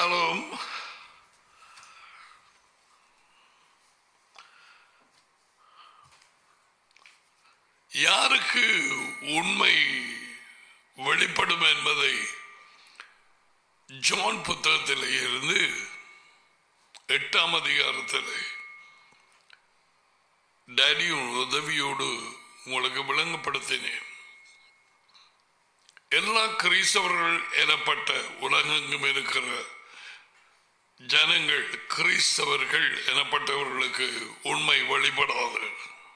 Shalom யாருக்கு உண்மை வெளிப்படும் என்பதை ஜான் புத்தகத்தில் இருந்து எட்டாம் அதிகாரத்தில் டேடியும் உதவியோடு உங்களுக்கு விளங்கப்படுத்தினேன் எல்லா கிறிஸ்தவர்கள் எனப்பட்ட உலகெங்கும் இருக்கிற ஜனங்கள் கிறிஸ்தவர்கள் எனப்பட்டவர்களுக்கு உண்மை வெளிப்படாது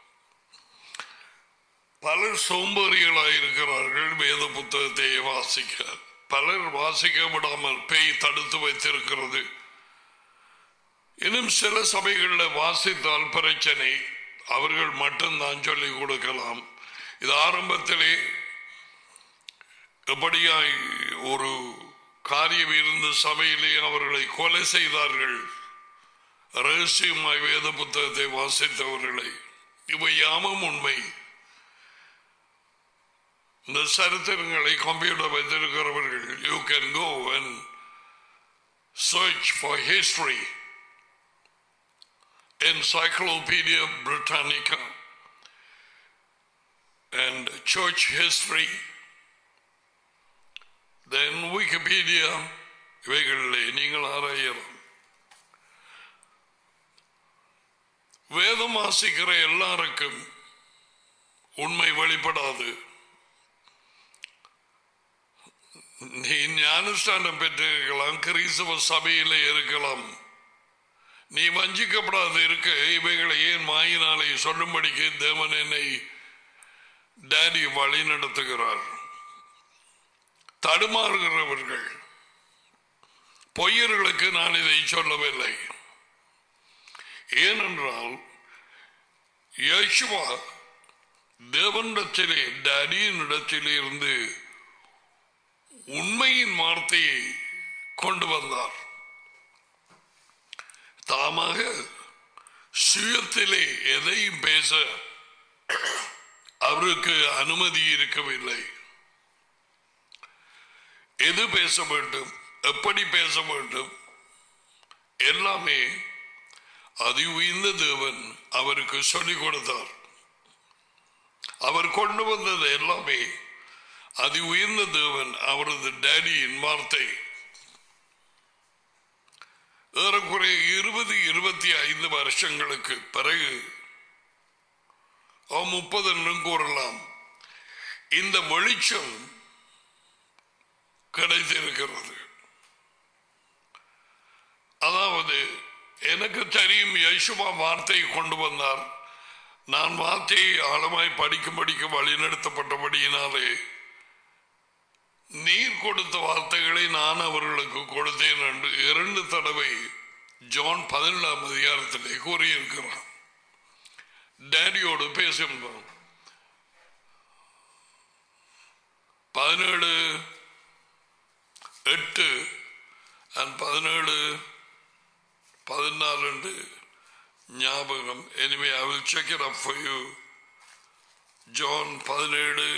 பலர் சோம்பேறிகளாயிருக்கிறார்கள் வேத புத்தகத்தை வாசிக்க பலர் வாசிக்க விடாமல் பேய் தடுத்து வைத்திருக்கிறது இன்னும் சில சபைகளில் வாசித்தால் பிரச்சனை அவர்கள் மட்டும்தான் சொல்லிக் கொடுக்கலாம் இது ஆரம்பத்திலே எப்படியாய் ஒரு காரியம் இருந்த சபையிலே அவர்களை கொலை செய்தார்கள் ரகசியமாய் வேத புத்தகத்தை வாசித்தவர்களை இவை யாமும் உண்மை இந்த சரித்திரங்களை கம்ப்யூட்டர் வைத்திருக்கிறவர்கள் you can go and search for history Encyclopedia Britannica and church history, then Wikipedia, இவைகளிலே நீங்கள் ஆராயலாம் வேதம் வாசிக்கிற எல்லாருக்கும் உண்மை வெளிப்படாது நீ ஞானஸ்தானம் பெற்றிருக்கலாம் கிறிஸ்தவ சபையிலே இருக்கலாம் நீ வஞ்சிக்கப்படாது இருக்க இவைகளை ஏன் மாயினாலே சொல்லும்படிக்கு தேவன் என்னை டேடி வழி நடத்துகிறார் தடுமாறுகிறவர்கள் பொய்யர்களுக்கு நான் இதை சொல்லவில்லை ஏனென்றால் யேசுவா தேவனிடத்திலே டேடியின் இடத்திலே இருந்து உண்மையின் வார்த்தையை கொண்டு வந்தார் தாமாக சுயத்திலே எதையும் பேச அவருக்கு அனுமதி இருக்கவில்லை எது பேச வேண்டும் எப்படி பேச வேண்டும் எல்லாமே அதி உயர்ந்த தேவன் அவருக்கு சொல்லிக் கொடுத்தார் அவர் கொண்டு வந்தது எல்லாமே அதி உயர்ந்த தேவன் அவரது டேடியின் வார்த்தை ஏறக்குறைய இருபது இருபத்தி ஐந்து வருஷங்களுக்கு பிறகு முப்பது என்றும் கூறலாம் இந்த வெளிச்சம் கிடைத்திருக்கிறது அதாவது எனக்கு தெரியும் யசுவா வார்த்தையை கொண்டு வந்தார் நான் வார்த்தையை ஆழமாய் படிக்கும் படிக்க வழிநடத்தப்பட்டபடியினாலே நீர் கொடுத்த வார்த்தைகளை நான் அவர்களுக்கு கொடுத்தேன் என்று இரண்டு தடவை ஜான் பதினேழாம் அதிகாரத்திலே கூறியிருக்கிறான் டேடியோடு பேசுகிறோம் பதினேழு எட்டு அண்ட் பதினேழு பதினாலு ஞாபகம் anyway I will check it up for you John பதினேழு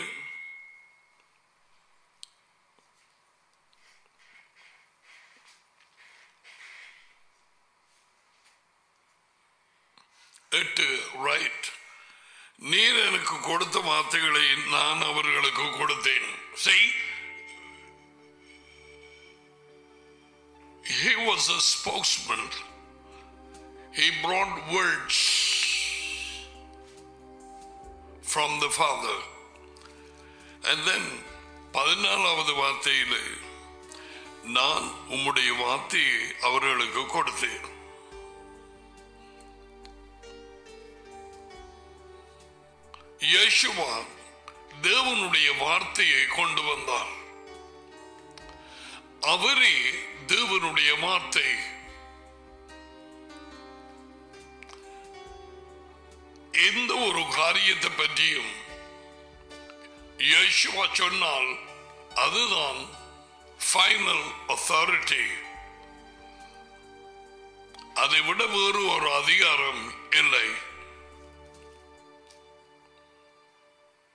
எட்டு ரைட் நீர் எனக்கு கொடுத்த வார்த்தைகளை நான் அவர்களுக்கு கொடுத்தேன் செய் He was a spokesman. He brought words from the Father. And then பதினாலாவது வார்த்தையில் நான் உம்முடைய வார்த்தையை அவர்களுக்கு கொடுத்தேன் யேசுவா தேவனுடைய வார்த்தையை கொண்டு வந்தார் அவரே தேவனுடைய வார்த்தை எந்த ஒரு காரியத்தை பற்றியும் யேசுவா சொன்னால் அதுதான் ஃபைனல் அத்தாரிட்டி அதை விட வேறு ஒரு அதிகாரம் இல்லை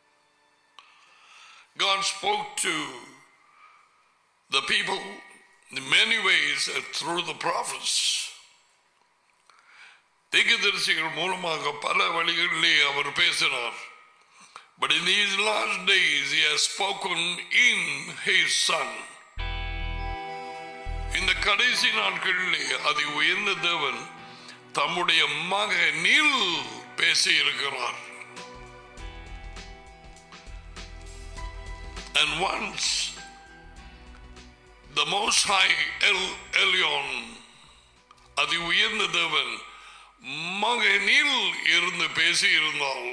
God spoke to the people in many ways uh, through the prophets. தீர்க்கதரிசிகள் மூலமாக பல வழிகளிலே அவர் பேசினார் But in these last days he has spoken in his son. இந்த கடைசி நாட்களிலே அதி உயர்ந்த தேவன் தம்முடைய மகனில் பேசி இருக்கிறார் And once the Most High El Elyon, அதி உயர்ந்த தேவன் மகனில் இருந்து பேசி இருந்தால்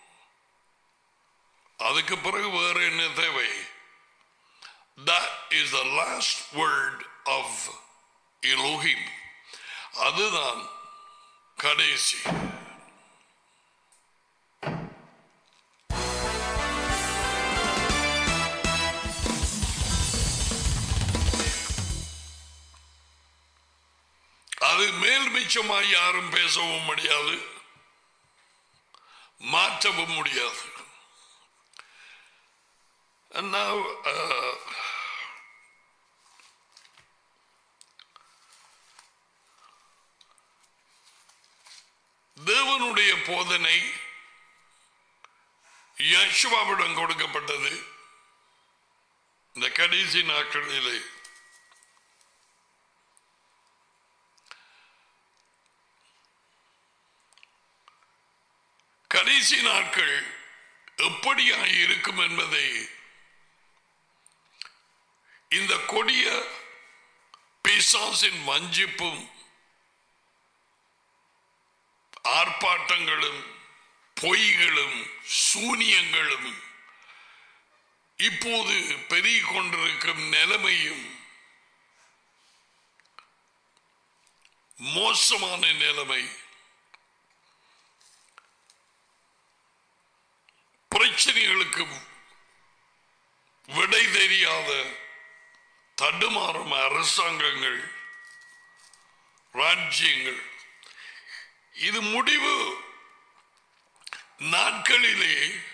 அதுக்கு பிறகு வேற என்ன தேவை That is the last word of Elohim. அதுதான் கடைசி அது மேல் மிச்சமாய் யாரும் பேசவும் முடியாது மாற்றவும் முடியாது And now, uh, தேவனுடைய போதனை யஷ்வாவிடம் கொடுக்கப்பட்டது இந்த கடைசி நாட்களிலே கடைசி நாட்கள் எப்படியாய் இருக்கும் என்பதை இந்த கொடிய பிசாசின் வஞ்சிப்பும் ஆர்ப்பாட்டங்களும் பொய்களும் சூனியங்களும் இப்போது பெருகிக் கொண்டிருக்கும் நிலைமையும் மோசமான நிலைமை பிரச்சனைகளுக்கு விடை தெரியாத தடுமாறும் அரசாங்கங்கள் ராஜ்யங்கள் இது முடிவு நாட்களிலே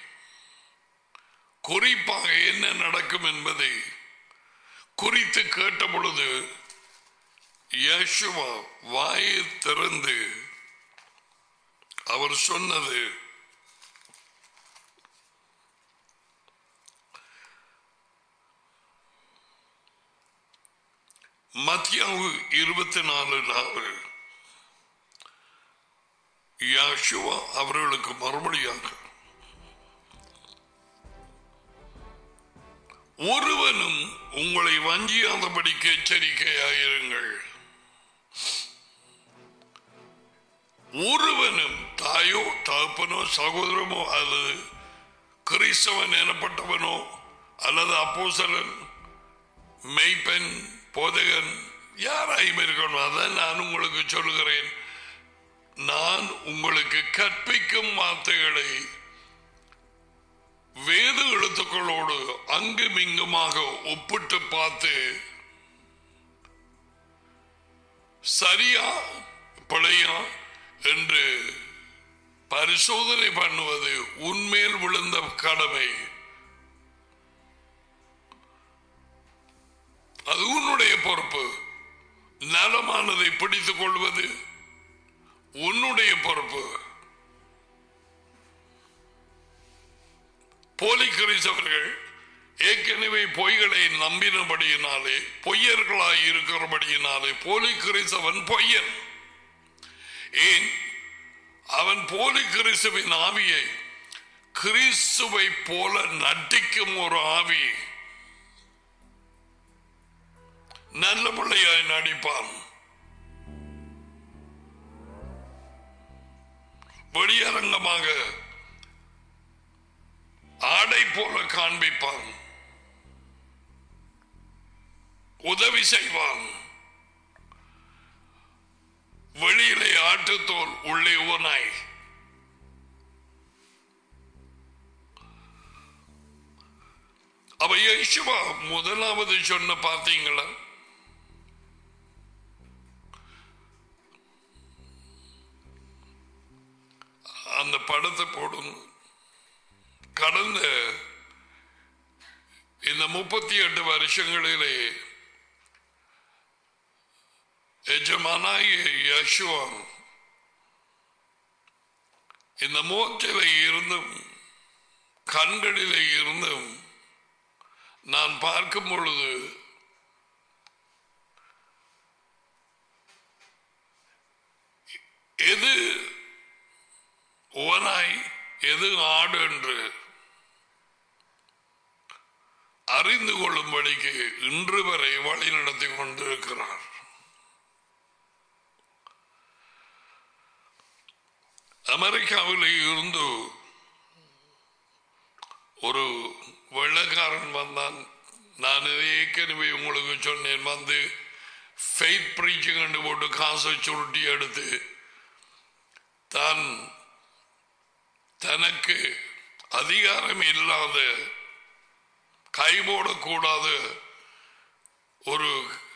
குறிப்பாக என்ன நடக்கும் என்பதை குறித்து கேட்ட பொழுது யேசுவா வாயை திறந்து அவர் சொன்னது மத்தியாவு இருபத்தி நாலு நாள் யாஷுவா அவர்களுக்கு மறுபடியாக ஒருவனும் உங்களை வஞ்சியாதபடிக்கு எச்சரிக்கையாயிருங்கள் ஒருவனும் தாயோ தகப்பனோ சகோதரமோ அல்லது கிறிஸ்தவன் எனப்பட்டவனோ அல்லது அப்போசலன் மெய்ப்பெண் போதகன் யாராயும் இருக்கணும் அதான் நான் உங்களுக்கு சொல்லுகிறேன் நான் உங்களுக்கு கற்பிக்கும் வார்த்தைகளை வேத எழுத்துக்களோடு அங்கும் இங்குமாக ஒப்பிட்டு பார்த்து சரியா பிழையா என்று பரிசோதனை பண்ணுவது உன்மேல் விழுந்த கடமை அது உன்னுடைய பொறுப்பு நலமானதை பிடித்துக் கொள்வது உன்னுடைய பொறுப்பு போலி கிறிஸ்தவர்கள் ஏற்கனவே பொய்களை நம்பினபடியினாலே பொய்யர்களாய் இருக்கிறபடியினாலே போலி கிறிஸ்தவன் பொய்யன் ஏன் அவன் போலி கிறிஸ்துவின் ஆவியை கிறிஸ்துவை போல நட்டிக்கும் ஒரு ஆவி நல்ல பிள்ளையாய் நடிப்பான் வெளியரங்கமாக ஆடை போல காண்பிப்பான் உதவி செய்வான் வெளியிலே ஆட்டுத்தோல் உள்ளே ஓனாய் அவ யேசுவா முதலாவது சொன்ன பார்த்தீங்களா அந்த படத்தை போடுங்க கடந்த இந்த முப்பத்தி எட்டு வருஷங்களிலே எஜமானாகிய யசுவா இந்த முகத்திலே இருந்தும் கண்களிலே இருந்தும் நான் பார்க்கும் பொழுது எது ஓனாய் எது ஆடு என்று அறிந்து கொள்ளும்படிக்கு இன்று வரை வழி நடத்தி கொண்டிருக்கிறார் அமெரிக்காவில் இருந்து ஒரு வெள்ளக்காரன் வந்தான் நான் இதை ஏற்கனவே உங்களுக்கு சொன்னேன் வந்து ஃபெய்த் பிரீச்சிங் கண்டு போட்டு காசை சுருட்டி எடுத்து தான் தனக்கு அதிகாரம் இல்லாத கைபோடக்கூடாத ஒரு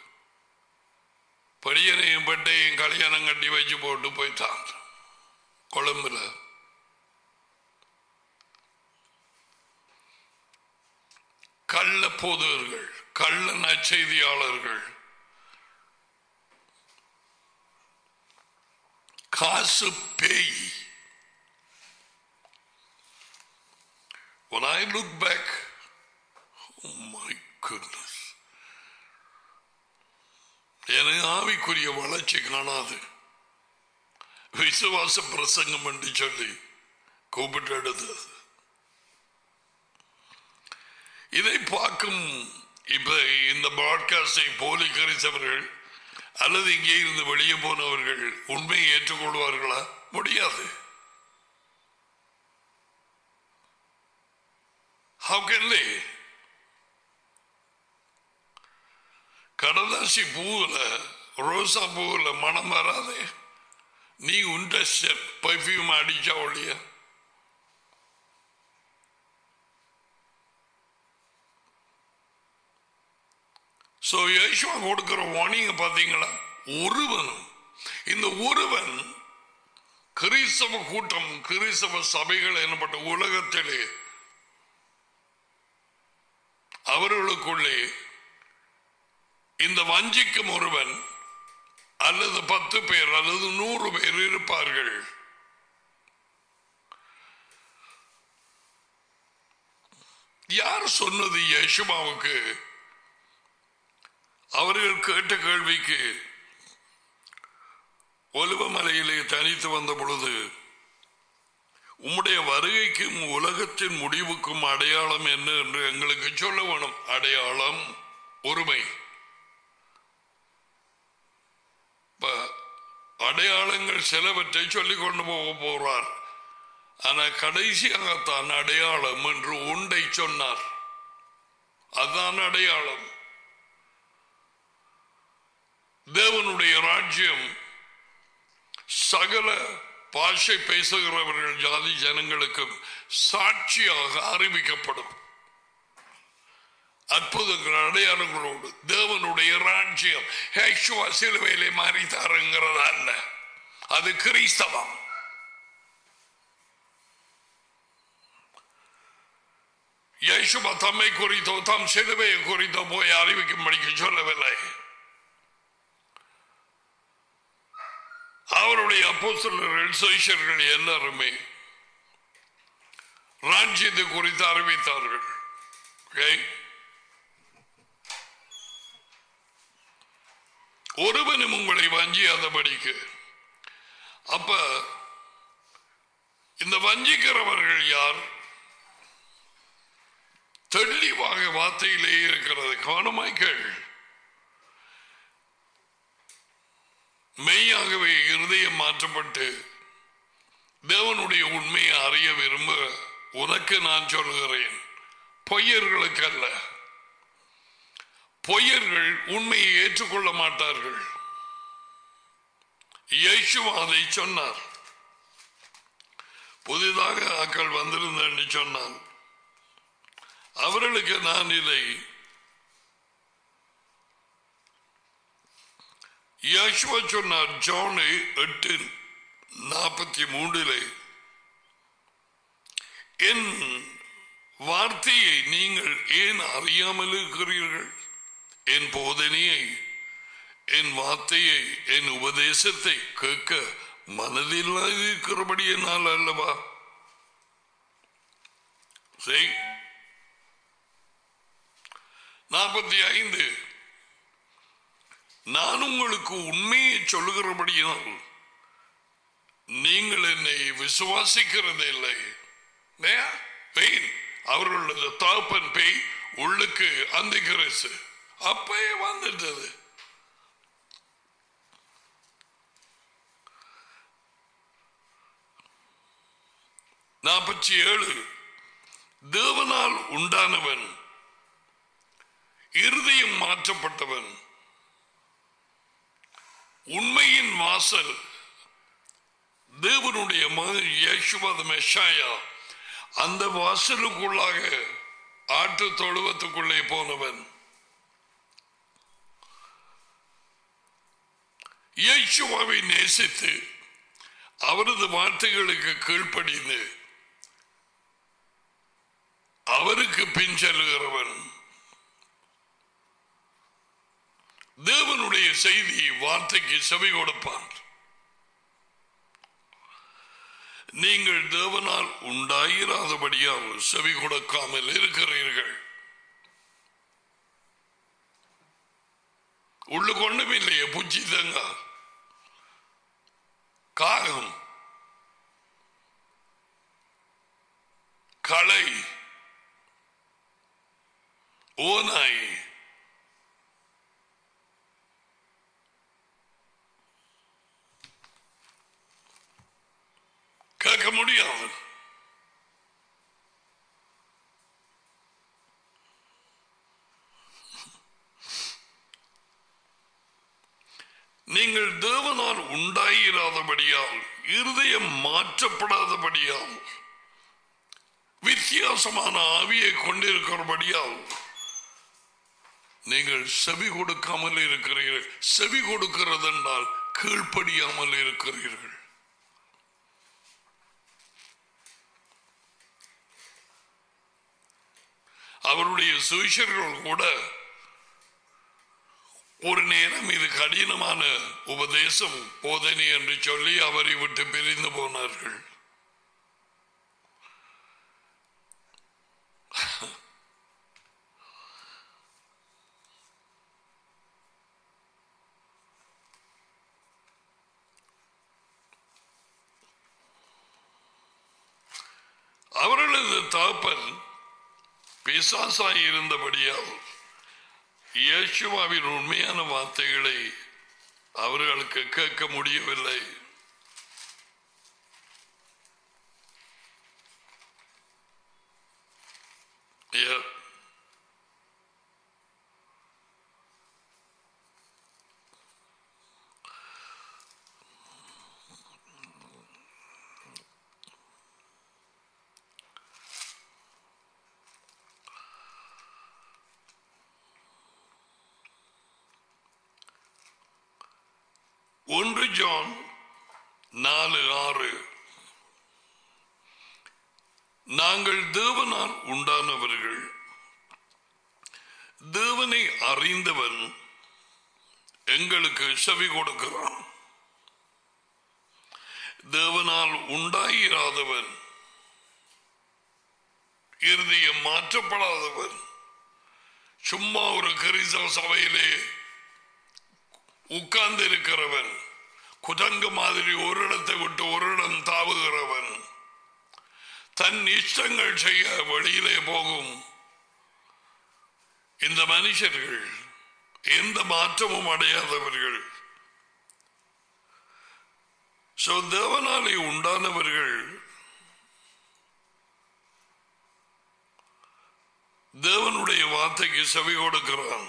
பரியனையும் பெட்டையும் கல்யாணம் கட்டி வச்சு போட்டு போயிட்டான் கொழும்புல கள்ள போதவர்கள் கள்ள நற்செய்தியாளர்கள் காசு பேய் When I look back, oh my goodness. எனக்கு ஆவிக்குரிய வளர்ச்சி காணாது விசுவாச பிரசங்கம் என்று சொல்லி கூப்பிட்டு எடுத்தது இதை பார்க்கும் இப்ப இந்த பாட்காஸ்டை போலிக்கரித்தவர்கள் அல்லது இங்கே இருந்து வெளியே போனவர்கள் உண்மையை ஏற்றுக்கொள்வார்களா முடியாது How can they? கடதாசி பூவில் ரோசா பூவில் மனம் வராதே நீ உண்ட பர்ஃபியூம் அடிச்சா ஒழிய சோ யேசுவா கொடுக்கிற வாணிங்க பாத்தீங்களா ஒருவனும் இந்த ஒருவன் கிறிஸ்தவ கூட்டம் கிறிஸ்தவ சபைகள் எனப்பட்ட உலகத்திலே அவர்களுக்குள்ளே இந்த வஞ்சிக்கும் ஒருவன் அல்லது பத்து பேர் அல்லது நூறு பேர் இருப்பார்கள் யார் சொன்னது யேசுமாவுக்கு அவர்கள் கேட்ட கேள்விக்கு ஒலுவமலையிலே தனித்து வந்த பொழுது உம்முடைய வருகைக்கும் உலகத்தின் முடிவுக்கும் அடையாளம் என்ன என்று எங்களுக்கு சொல்ல வேணும் அடையாளம் ஒருமை இப்ப அடையாளங்கள் சிலவற்றை சொல்லிக் கொண்டு போக போறார் ஆனா கடைசியாகத்தான் அடையாளம் என்று உண்டை சொன்னார் அதுதான் அடையாளம் தேவனுடைய ராஜ்யம் சகல பாஷை பேசுகிறவர்கள் ஜாதி ஜனங்களுக்கும் சாட்சியாக அறிவிக்கப்படும் அற்புதங்கள் அடையாளங்களோடு தேவனுடைய ராஜ்யம் ஹேஷுவா சிலுவையிலே மாறித்தாருங்கிறது அல்ல அது கிறிஸ்தவம் யேசுவா தம்மை குறித்தோ தம் சிலுவையை குறித்தோ போய் அறிவிக்கும்படிக்கு சொல்லவில்லை அவருடைய அப்போஸ்தலர்கள் சைஷர்கள் எல்லாருமே ராஜ்யத்தை குறித்து அறிவித்தார்கள் Okay? ஒருவனும் உங்களை வஞ்சியாதபடிக்கு அப்ப இந்த வஞ்சிக்கிறவர்கள் யார் தெளிவாக வார்த்தையிலே இருக்கிறது கவனமாய் கேள் மெய்யாகவே இருதயம் மாற்றப்பட்டு தேவனுடைய உண்மையை அறிய விரும்ப உனக்கு நான் சொல்கிறேன் பொய்யர்களுக்கு அல்ல பொய்யர்கள் உண்மையை ஏற்றுக்கொள்ள மாட்டார்கள் இயேசுவா அதை சொன்னார் புதிதாக ஆக்கள் வந்திருந்தேன்னு சொன்னான் அவர்களுக்கு நான் இதை யேசுவா சொன்னார் ஜோனு எட்டு நாற்பத்தி மூன்றிலே என் வார்த்தையை நீங்கள் ஏன் அறியாமல் இருக்கிறீர்கள் என் போதனையை என் வார்த்தையை என் உபதேசத்தை கேட்க மனதில் இருக்கிறபடி என்னால் அல்லவா செய் நாற்பத்தி ஐந்து நான் உங்களுக்கு உண்மையை சொல்லுகிறபடியால் நீங்கள் என்னை விசுவாசிக்கிறது இல்லை பெயின் அவர்களது தாப்பன் பேய் உள்ளுக்கு அந்த கிரசு அப்பயே வந்துட்டது நாற்பத்தி ஏழு தேவனால் உண்டானவன் இருதயம் மாற்றப்பட்டவன் உண்மையின் வாசல் தேவனுடைய மகன் யேசுவத மெஷாயா அந்த வாசலுக்குள்ளாக ஆட்டு தொழுவத்துக்குள்ளே போனவன் இயேசுவாவை நேசித்து அவரது வார்த்தைகளுக்கு கீழ்ப்படிந்து அவருக்கு பின் செல்லுகிறவன் தேவனுடைய செய்தி வார்த்தைக்கு செவி கொடுப்பான் நீங்கள் தேவனால் உண்டாயிராதபடியால் செவி கொடுக்காமல் இருக்கிறீர்கள் உள்ள கொண்டும் இல்லையே பூச்சி தங்க காகம் களை ஓநாய் கேட்க முடியாது நீங்கள் தேவனால் உண்டாயிராதபடியால் இருதயம் மாற்றப்படாதபடியால் வித்தியாசமான ஆவியை கொண்டிருக்கிறபடியால் நீங்கள் செவி கொடுக்காமல் இருக்கிறீர்கள் செவி கொடுக்கிறது என்றால் கீழ்ப்படியாமல் இருக்கிறீர்கள் அவருடைய சுவிஷர்கள் கூட ஒரு நேரம் இது கடினமான உபதேசம் போதனை என்று சொல்லி அவரை விட்டு பிரிந்து போனார்கள் அவர்களது தாப்பன் பிசாசாய் இருந்தபடியால் இயேசுவாவின் உண்மையான வார்த்தைகளை அவர்களுக்கு கேட்க முடியவில்லை Yeah. ஒன்று ஜான் நாலு ஆறு நாங்கள் தேவனால் உண்டானவர்கள் தேவனை அறிந்தவன் எங்களுக்கு செவி கொடுக்கிறான் தேவனால் உண்டாயிராதவன் இருதயம் மாற்றப்படாதவன் சும்மா ஒரு கரிசா சபையிலே உட்கார்ந்து இருக்கிறவன் குதங்கு மாதிரி ஒரு இடத்தை விட்டு ஒரு இடம் தாவுகிறவன் தன் இஷ்டங்கள் செய்ய வெளியிலே போகும் இந்த மனுஷர்கள் எந்த மாற்றமும் அடையாதவர்கள் சோ தேவனாலே உண்டானவர்கள் தேவனுடைய வார்த்தைக்கு செவி கொடுக்கிறான்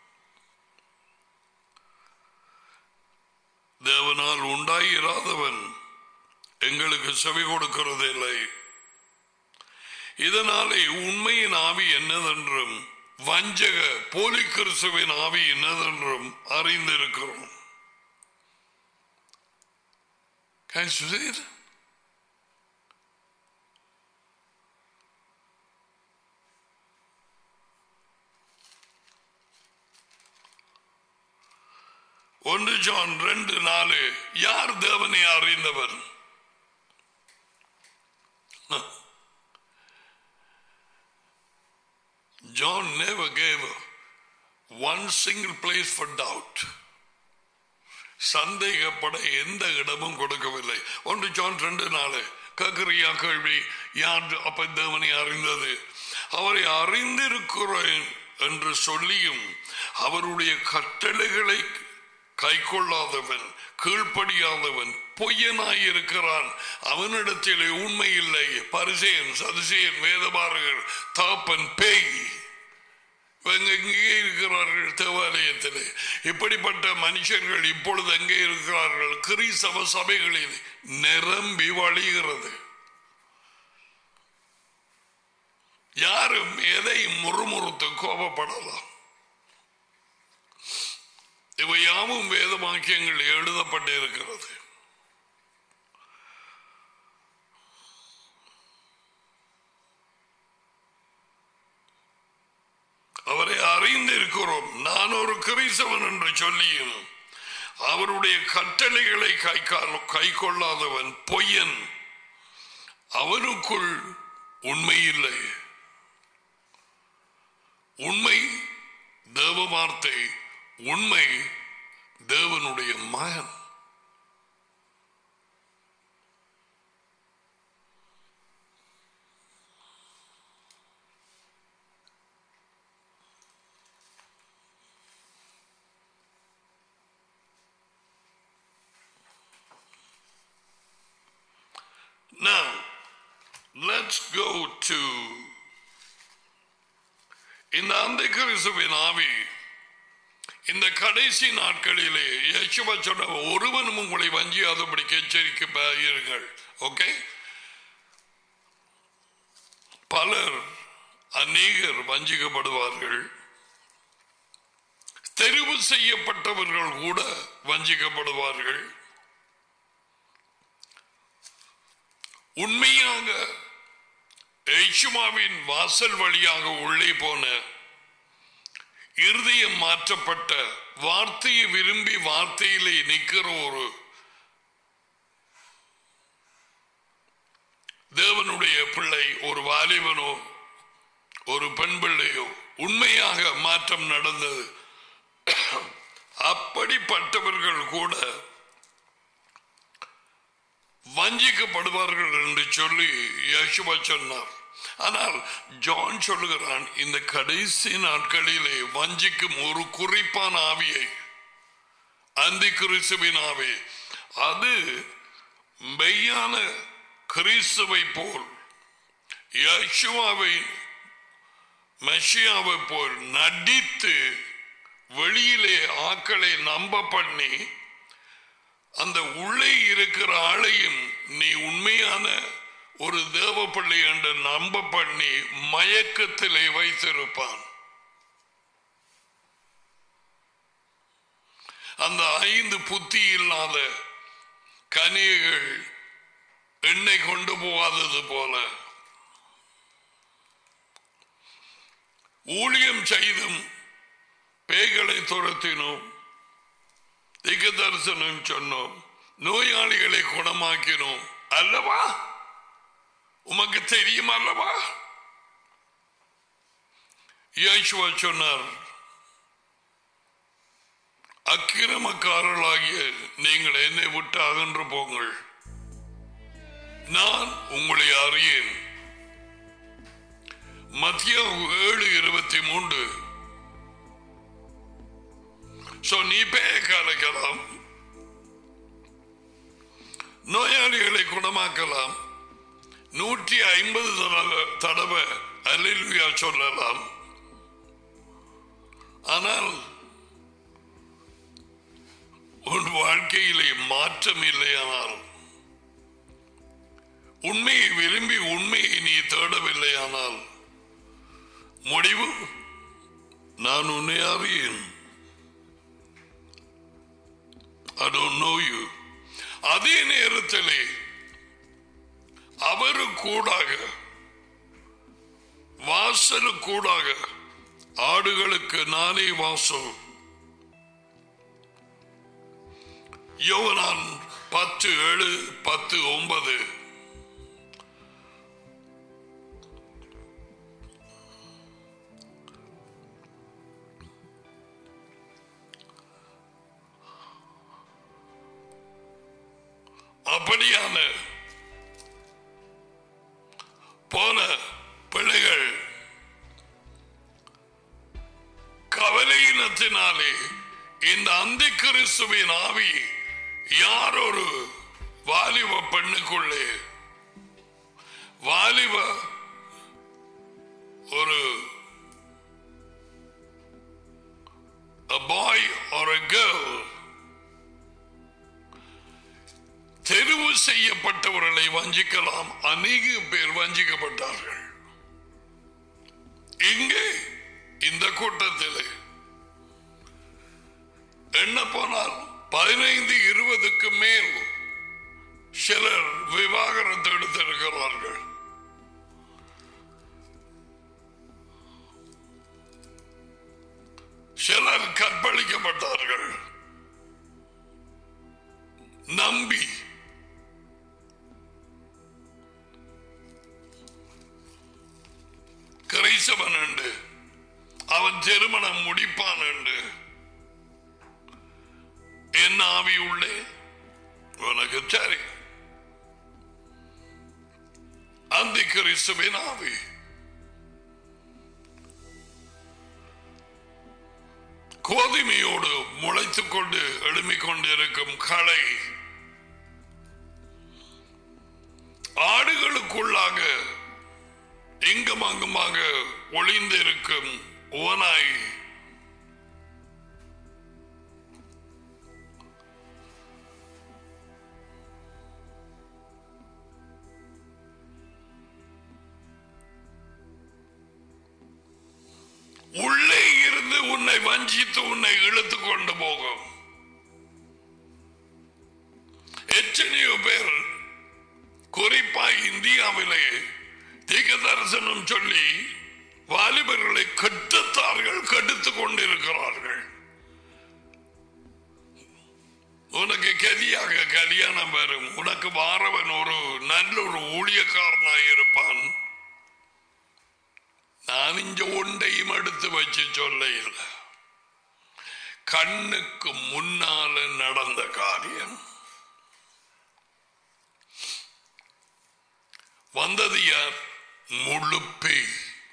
தேவனால் உண்டாயிராதவன் எங்களுக்கு செவி கொடுக்கிறது இல்லை இதனாலே உண்மையின் ஆவி என்னதென்றும் வஞ்சக போலி கிறிஸ்துவின் ஆவி என்னதென்றும் அறிந்திருக்கிறோம் Can you see it? ஒன்று ஜான் ரெண்டு நாலு யார் தேவனை அறிந்தவர் John never gave one single place for doubt. சந்தேகப்பட எந்த இடமும் கொடுக்கவில்லை ஒன்று ஜான் ரெண்டு நாள் கக்கரியா கேள்வி யார் அப்ப தேவனை அறிந்தது அவரை அறிந்திருக்கிறேன் என்று சொல்லியும் அவருடைய கட்டளைகளை கைக்கொள்ளாதவன் கீழ்ப்படியாதவன் பொய்யனாய் இருக்கிறான் அவனிடத்திலே உண்மை இல்லை பரிசேன் சதிசேன் வேதபாரகர் தாப்பன் பேய் இவங்க எங்கே இருக்கிறார்கள் தேவாலயத்திலே இப்படிப்பட்ட மனுஷர்கள் இப்பொழுது எங்கே இருக்கிறார்கள் கிறிஸ்தவ சபைகளில் நிரம்பி வழிகிறது யாரும் எதை முறுமுறுத்து கோபப்படலாம் இவை யாவும் வேத வாக்கியங்கள் எழுதப்பட்டு இருக்கிறது அவரை அறிந்திருக்கிறோம் நான் ஒரு கிறிஸ்தவன் என்று சொல்லியும் அவருடைய கட்டளைகளை கை கை கொள்ளாதவன் பொய்யன் அவனுக்குள் உண்மை இல்லை உண்மை தேவ வார்த்தை உண்மை தேவனுடைய மகன் Now, let's go to இந்த அந்த கிறிஸ்துவின் ஆவி இந்த கடைசி நாட்களிலே யேசுவா சொன்ன ஒருவனும் உங்களை வஞ்சியாதபடிக்கு எச்சரிக்கையிருங்கள் ஓகே பலர் அநேகர் வஞ்சிக்கப்படுவார்கள் தெரிவு செய்யப்பட்டவர்கள் கூட வஞ்சிக்கப்படுவார்கள் உண்மையாக எய்சுமாவின் வாசல் வழியாக உள்ளே போன இருதயம் மாற்றப்பட்ட வார்த்தையை விரும்பி வார்த்தையிலே நிற்கிற ஒரு தேவனுடைய பிள்ளை ஒரு வாலிபனோ ஒரு பெண் பிள்ளையோ உண்மையாக மாற்றம் நடந்தது அப்படிப்பட்டவர்கள் கூட வஞ்சிக்கப்படுவார்கள் என்று சொல்லி யசுவா சொன்னார் ஆனால் ஜான் சொல்லுகிறான் இந்த கடைசி நாட்களிலே வஞ்சிக்கும் ஒரு குறிப்பான ஆவியை அந்தி கிறிஸ்துவின் ஆவி அது மெய்யான கிறிஸ்துவை போல் யசுவாவை மெஷியாவை போல் நடித்து வெளியிலே ஆக்களை நம்ப பண்ணி அந்த உள்ளே இருக்கிற ஆளையும் நீ உண்மையான ஒரு தேவ பிள்ளை என்று நம்ப பண்ணி மயக்கத்திலே வைத்திருப்பான் அந்த ஐந்து புத்தி இல்லாத கனிகள் எண்ணெய் கொண்டு போகாதது போல ஊழியம் செய்தும் பேய்களை துரத்தினோம் திக தரிசனம் சொன்னோம் நோயாளிகளை குணமாக்கினோம் அல்லவா உமக்கு தெரியும் அல்லவா யேசுவா சொன்னார் அக்கிரமக்காரர்களாகிய நீங்கள் என்னை விட்டு அகன்று போங்கள் நான் உங்களை அறியேன் மத்திய ஏழு இருபத்தி மூன்று சோ நீ பேய கலைக்கலாம் நோயாளிகளை குணமாக்கலாம் நூற்றி ஐம்பது தடவை அல்லா சொல்லலாம் ஆனால் உன் வாழ்க்கையிலே மாற்றம் இல்லையானால் உண்மையை விரும்பி உண்மையை நீ தேடவில்லையானால் முடிவு நான் உன்னை அறியேன் I don't know you. அதே நேரத்திலே அவரு கூடாக வாசலு கூடாக ஆடுகளுக்கு நானே வாசல் யோகனான் பத்து ஏழு பத்து ஒன்பது அப்படியான போன பிள்ளைகள் கவலையினத்தினாலே இந்த அந்தி கிறிஸ்துவின் ஆவி யார் ஒரு வாலிப பெண்ணுக்குள்ளே வாலிப ஒரு a boy or a girl தெரிவு செய்யப்பட்டவர்களை வஞ்சிக்கலாம் அநேக பேர் வஞ்சிக்கப்பட்டார்கள் இங்கே இந்த கூட்டத்தில் என்ன போனால் பதினைந்து இருபதுக்கு மேல் சிலர் விவாகரத்து எடுத்திருக்கிறார்கள் சிலர் கற்பழிக்கப்பட்டார்கள் நம்பி கிரைசவன் உண்டு அவன் திருமணம் முடிப்பான் உண்டு என்ன ஆவி உள்ளே உனக்கு சரி அந்த கிறிஸ்துவின் ஆவி கோதுமையோடு முளைத்துக் கொண்டு எழுமிக் கொண்டிருக்கும் களை ஆடுகளுக்குள்ளாக இங்கும் அங்குமாக ஒளிந்திருக்கும் ஓனாய் உள்ளே இருந்து உன்னை வஞ்சித்து உன்னை இழுத்து கொண்டு போகும் எத்தனையோ பேர் குறிப்பாய் இந்தியாவிலே தீக்க தரிசனம் சொல்லி வாலிபர்களை கட்டுத்தார்கள் கடுத்துக் கொண்டிருக்கிறார்கள் உனக்கு கதியாக கல்யாணம் வரும் உனக்கு வாரவன் ஒரு நல்ல ஒரு ஊழியக்காரனாய் இருப்பான் நான் இங்க ஒன்றையும் எடுத்து வச்சு சொல்ல இல்லை கண்ணுக்கு முன்னால நடந்த காரியம் வந்தது யார் முழு பேய்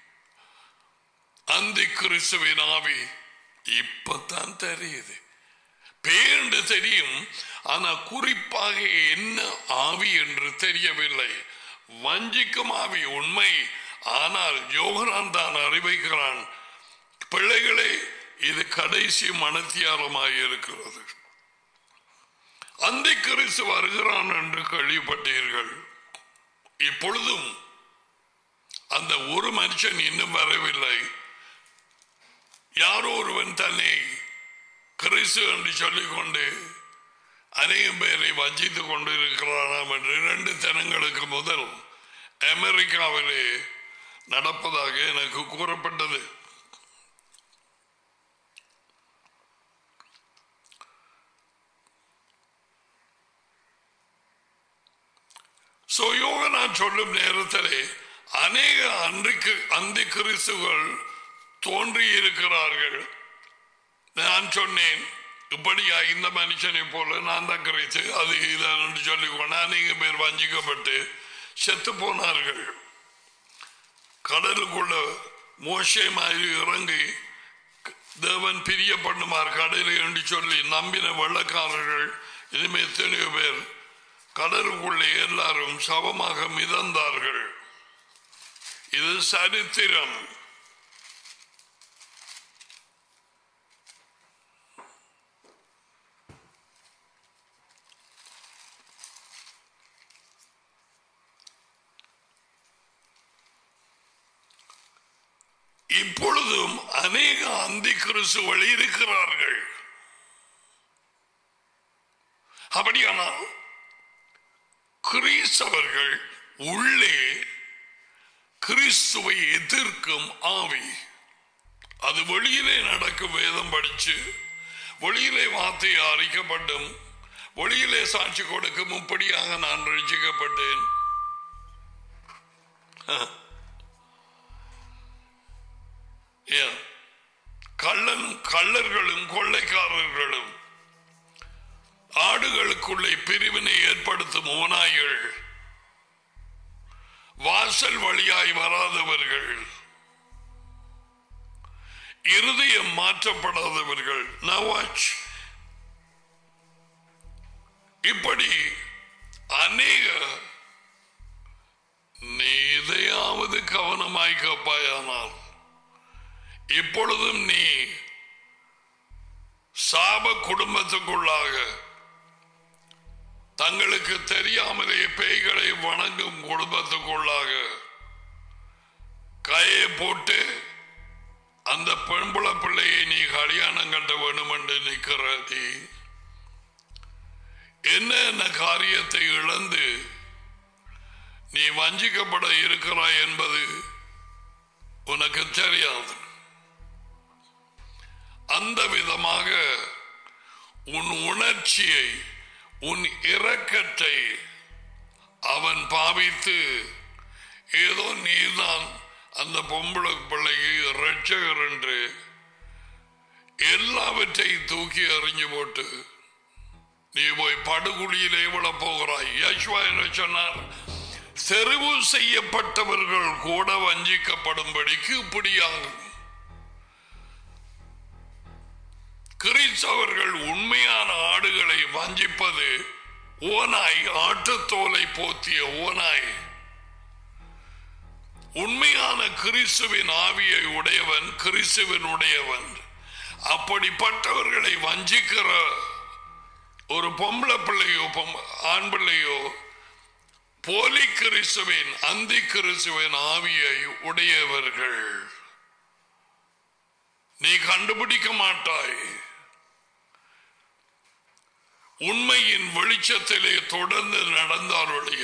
அந்த கிறிஸ்துவின் ஆவி இப்பதான் தெரியுது பேண்டு தெரியும் ஆனா குறிப்பாக என்ன ஆவி என்று தெரியவில்லை வஞ்சிக்கும் ஆவி உண்மை ஆனால் யோகனான் தான் அறிவிக்கிறான் பிள்ளைகளே இது கடைசி மனத்தியாரமாக இருக்கிறது அந்த கிறிஸ்து வருகிறான் என்று கேள்விப்பட்டீர்கள் இப்பொழுதும் அந்த ஒரு மனுஷன் இன்னும் வரவில்லை யாரோ ஒருவன் தன்னை கிறிஸ்து என்று சொல்லிக்கொண்டு அநேகம் பேரை வஞ்சித்துக் கொண்டு இருக்கிறானாம் என்று இரண்டு தினங்களுக்கு முதல் அமெரிக்காவிலே நடப்பதாக எனக்கு கூறப்பட்டது சோ யோகனான் சொல்லும் நேரத்திலே அநேக அன்றைக்கு அந்த கிறிஸ்துகள் தோன்றி இருக்கிறார்கள் நான் சொன்னேன் இப்படியா இந்த மனுஷனை போல நான் தான் கிறிஸ்து அது இதான் சொல்லிக்கொண்டு அநேக பேர் வஞ்சிக்கப்பட்டு செத்து போனார்கள் கடலுக்குள்ள மோசை மாதிரி இறங்கி தேவன் பிரிய பண்ணுமார் கடலை என்று சொல்லி நம்பின வெள்ளக்காரர்கள் இனிமே எத்தனையோ பேர் கடலுக்குள்ளே எல்லாரும் சவமாக மிதந்தார்கள் இது சரித்திரம் இப்பொழுதும் அநேக அந்தி கிறிஸ்துவள் இருக்கிறார்கள் அப்படியானால் கிறிஸ்தவர்கள் உள்ளே கிறிஸ்துவை எதிர்க்கும் ஆவி அது வெளியிலே நடக்கும் வேதம் படிச்சு வெளியிலே வார்த்தை அறிக்கப்பட்டும் ஒளியிலே சாட்சி கொடுக்க முப்படியாக நான் ரட்சிக்கப்பட்டேன் ஏன்? கள்ளன் கள்ளர்களும் கொள்ளைக்காரர்களும் ஆடுகளுக்குள்ளே பிரிவினை ஏற்படுத்தும் ஓநாய்கள் வாசல் வழியாய் வராதவர்கள் இருதயம் மாற்றப்படாதவர்கள் Now watch. இப்படி அநேக நீ இதையாவது கவனமாய் கப்பாயானால் இப்பொழுதும் நீ சாப குடும்பத்துக்குள்ளாக தங்களுக்கு தெரியாமலே பேய்களை வணங்கும் குடும்பத்துக்குள்ளாக கையை போட்டு அந்த பெண்புல பிள்ளையை நீ கல்யாணம் கட்ட வேண்டும் என்று நிற்கிற நீ என்ன என்ன காரியத்தை இழந்து நீ வஞ்சிக்கப்பட இருக்கிறாய் என்பது உனக்கு தெரியாது அந்த விதமாக உன் உணர்ச்சியை உன் இரக்கத்தை அவன் பாவித்து ஏதோ நீதான் அந்த பொம்பளை பிள்ளைக்கு ரட்சகர் என்று எல்லாவற்றையும் தூக்கி எறிஞ்சு போட்டு நீ போய் படுகுழியிலே விழ போகிறாய் யஷ்வா என்ன சொன்னார் செறிவு செய்யப்பட்டவர்கள் கூட வஞ்சிக்கப்படும்படிக்கு இப்படியாகும் கிறிஸ்தவர்கள் உண்மையான ஆடுகளை வஞ்சிப்பது ஓனாய் ஆட்டுத்தோலை போத்திய ஓனாய் உண்மையான கிறிஸ்துவின் ஆவியை உடையவன் கிறிஸ்துவின் உடையவன் அப்படிப்பட்டவர்களை வஞ்சிக்கிற ஒரு பொம்பளை பிள்ளையோ பொம்- ஆண் பிள்ளையோ போலி கிறிஸ்துவின் அந்தி கிறிஸ்துவின் ஆவியை உடையவர்கள் நீ கண்டுபிடிக்க மாட்டாய் உண்மையின் வெளிச்சத்திலே தொடர்ந்து நடந்தாலுடைய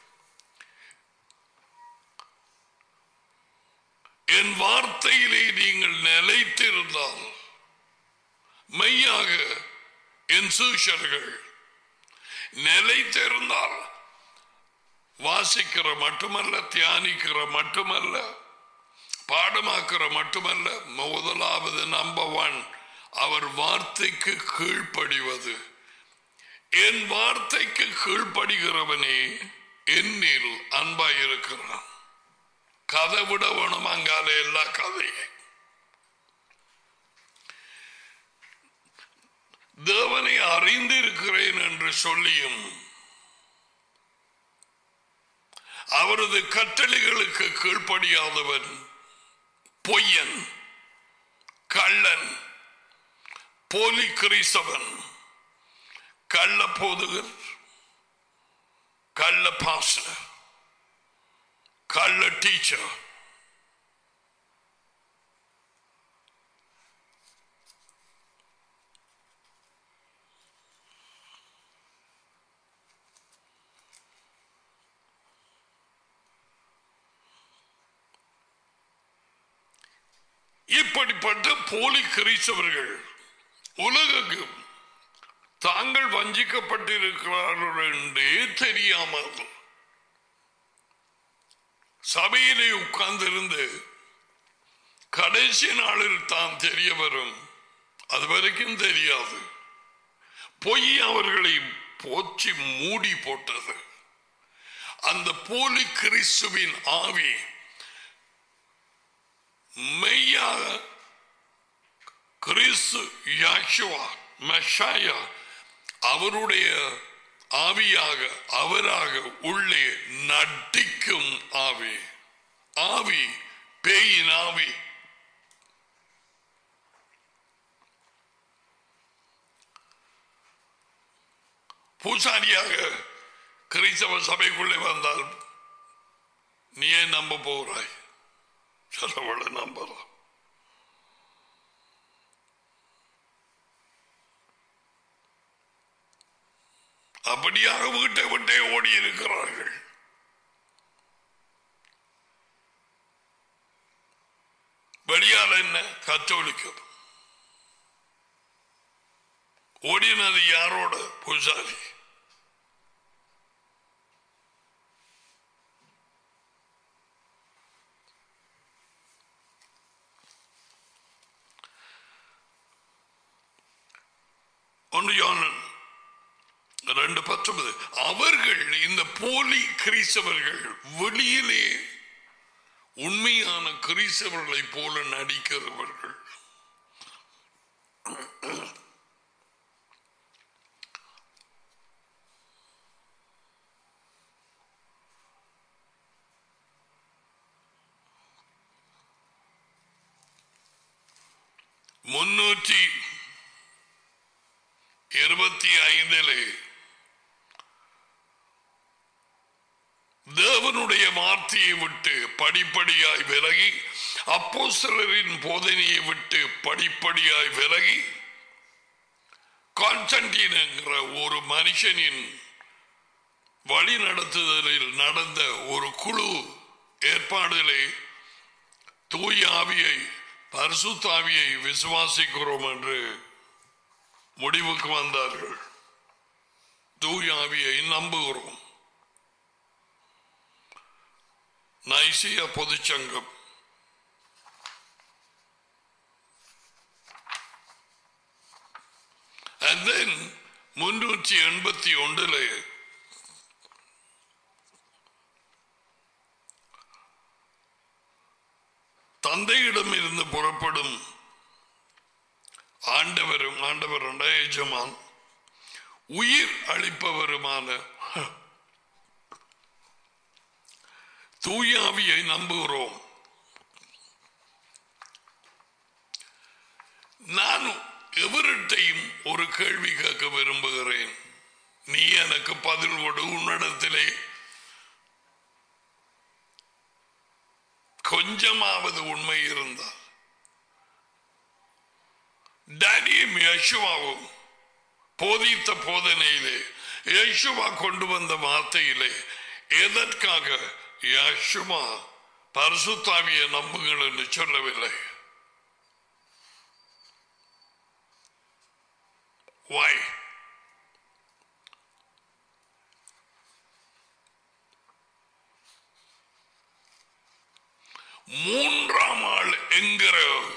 என் வார்த்தையிலே நீங்கள் நிலைத்திருந்தால் மெய்யாக என் சூஷர்கள் நிலைத்திருந்தால் வாசிக்கிற மட்டுமல்ல தியானிக்கிற மட்டுமல்ல பாடமாக்கிற மட்டுமல்ல முதலாவது நம்பர் ஒன் அவர் வார்த்தைக்கு கீழ்ப்படிவது என் வார்த்தைக்கு கீழ்ப்படுகிறவனே என்னில் அன்பாயிருக்கிறான் கதை விட வேணும் அங்கால எல்லா கதையை தேவனை அறிந்திருக்கிறேன் என்று சொல்லியும் அவரது கட்டளைகளுக்கு கீழ்ப்படியாதவன் பொய்யன் கள்ளன் போலி கிறிஸ்தவன் கள்ள போதுகர் கள்ள பாஸ்டர் கள்ள டீச்சர் இப்படிப்பட்ட போலி கிறிஸ்தவர்கள் உலகுக்கு தாங்கள் வஞ்சிக்கப்பட்டிருக்கிறார்கள் என்றே தெரியாமல் சபையிலே உட்கார்ந்திருந்து கடைசி நாளில் தான் தெரிய வரும் அது வரைக்கும் தெரியாது பொய் அவர்களை போச்சு மூடி போட்டது அந்த போலி கிறிஸ்துவின் ஆவி மெய்யாக கிறிஸ்து யாஷுவா மெஷாயா அவருடைய ஆவியாக அவராக உள்ளே நட்டிக்கும் ஆவி ஆவி பேயின் ஆவி பூசாரியாக கிறிஸ்தவ சபைக்குள்ளே வந்தால் நீ ஏன் நம்ப போகிறாய் சிலவளை நம்பலாம் அப்படியாக வீட்டை விட்டே ஓடி இருக்கிறார்கள் வெளியால் என்ன கத்தோலிக்கம் ஓடினது யாரோட பூசாரி ஒன்று யோனன் ரெண்டு பத்தொன்பது அவர்கள் இந்த போலி கிறிஸ்தவர்கள் வெளியிலே உண்மையான கிறிஸ்தவர்களை போல நடிக்கிறவர்கள் முன்னூற்றி இருபத்தி ஐந்திலே தேவனுடைய வார்த்தையை விட்டு படிப்படியாய் விலகி அப்போஸ்தலரின் போதனையை விட்டு படிப்படியாய் விலகி கான்ஸ்டன்டின் என்கிற ஒரு மனுஷனின் வழி நடத்துதலில் நடந்த ஒரு குழு ஏற்பாடிலே தூய ஆவியை பரிசுத்தாவியை விசுவாசிக்கிறோம் என்று முடிவுக்கு வந்தார்கள் தூய ஆவியை நம்புகிறோம் நைசிய பொதுச்சங்கம் And then முன்னூற்றி எண்பத்தி ஒன்றிலே தந்தையிடம் இருந்து புறப்படும் ஆண்டவரும் ஆண்டவர் எஜமான் உயிர் அளிப்பவருமான தூயாவியை நம்புகிறோம் நான் எவரிட்டையும் ஒரு கேள்வி கேட்க விரும்புகிறேன் நீ எனக்கு பதில் கொடு உன்னிடத்திலே கொஞ்சமாவது உண்மை இருந்தால் டேடியும் யசுவாவும் போதித்த போதனையிலே யசுவா கொண்டு வந்த வார்த்தையிலே எதற்காக யசுமா பரிசுத்தாவிய நம்புங்கள் என்று சொல்லவில்லை Why? மூன்றாம் ஆள் என்கிற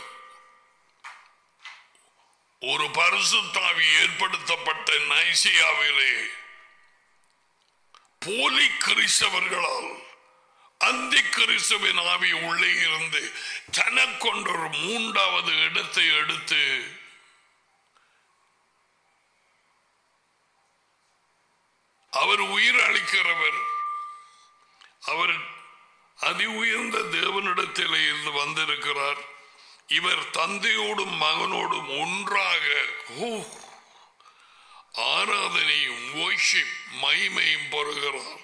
ஒரு பரிசுத்தாவி ஏற்படுத்தப்பட்ட நைசியாவிலே போலி கிறிஸ்தவர்களால் அந்த கிறிஸ்தவின் ஆவி உள்ளே இருந்து தனக்கொண்டொரு மூன்றாவது இடத்தை எடுத்து அவர் உயிர் அளிக்கிறவர் அவர் அதி உயர்ந்த தேவனிடத்திலே இருந்து வந்திருக்கிறார் இவர் தந்தையோடும் மகனோடும் ஒன்றாக ஓ, ஆராதனையும் worship, மகிமையும் பெறுகிறார்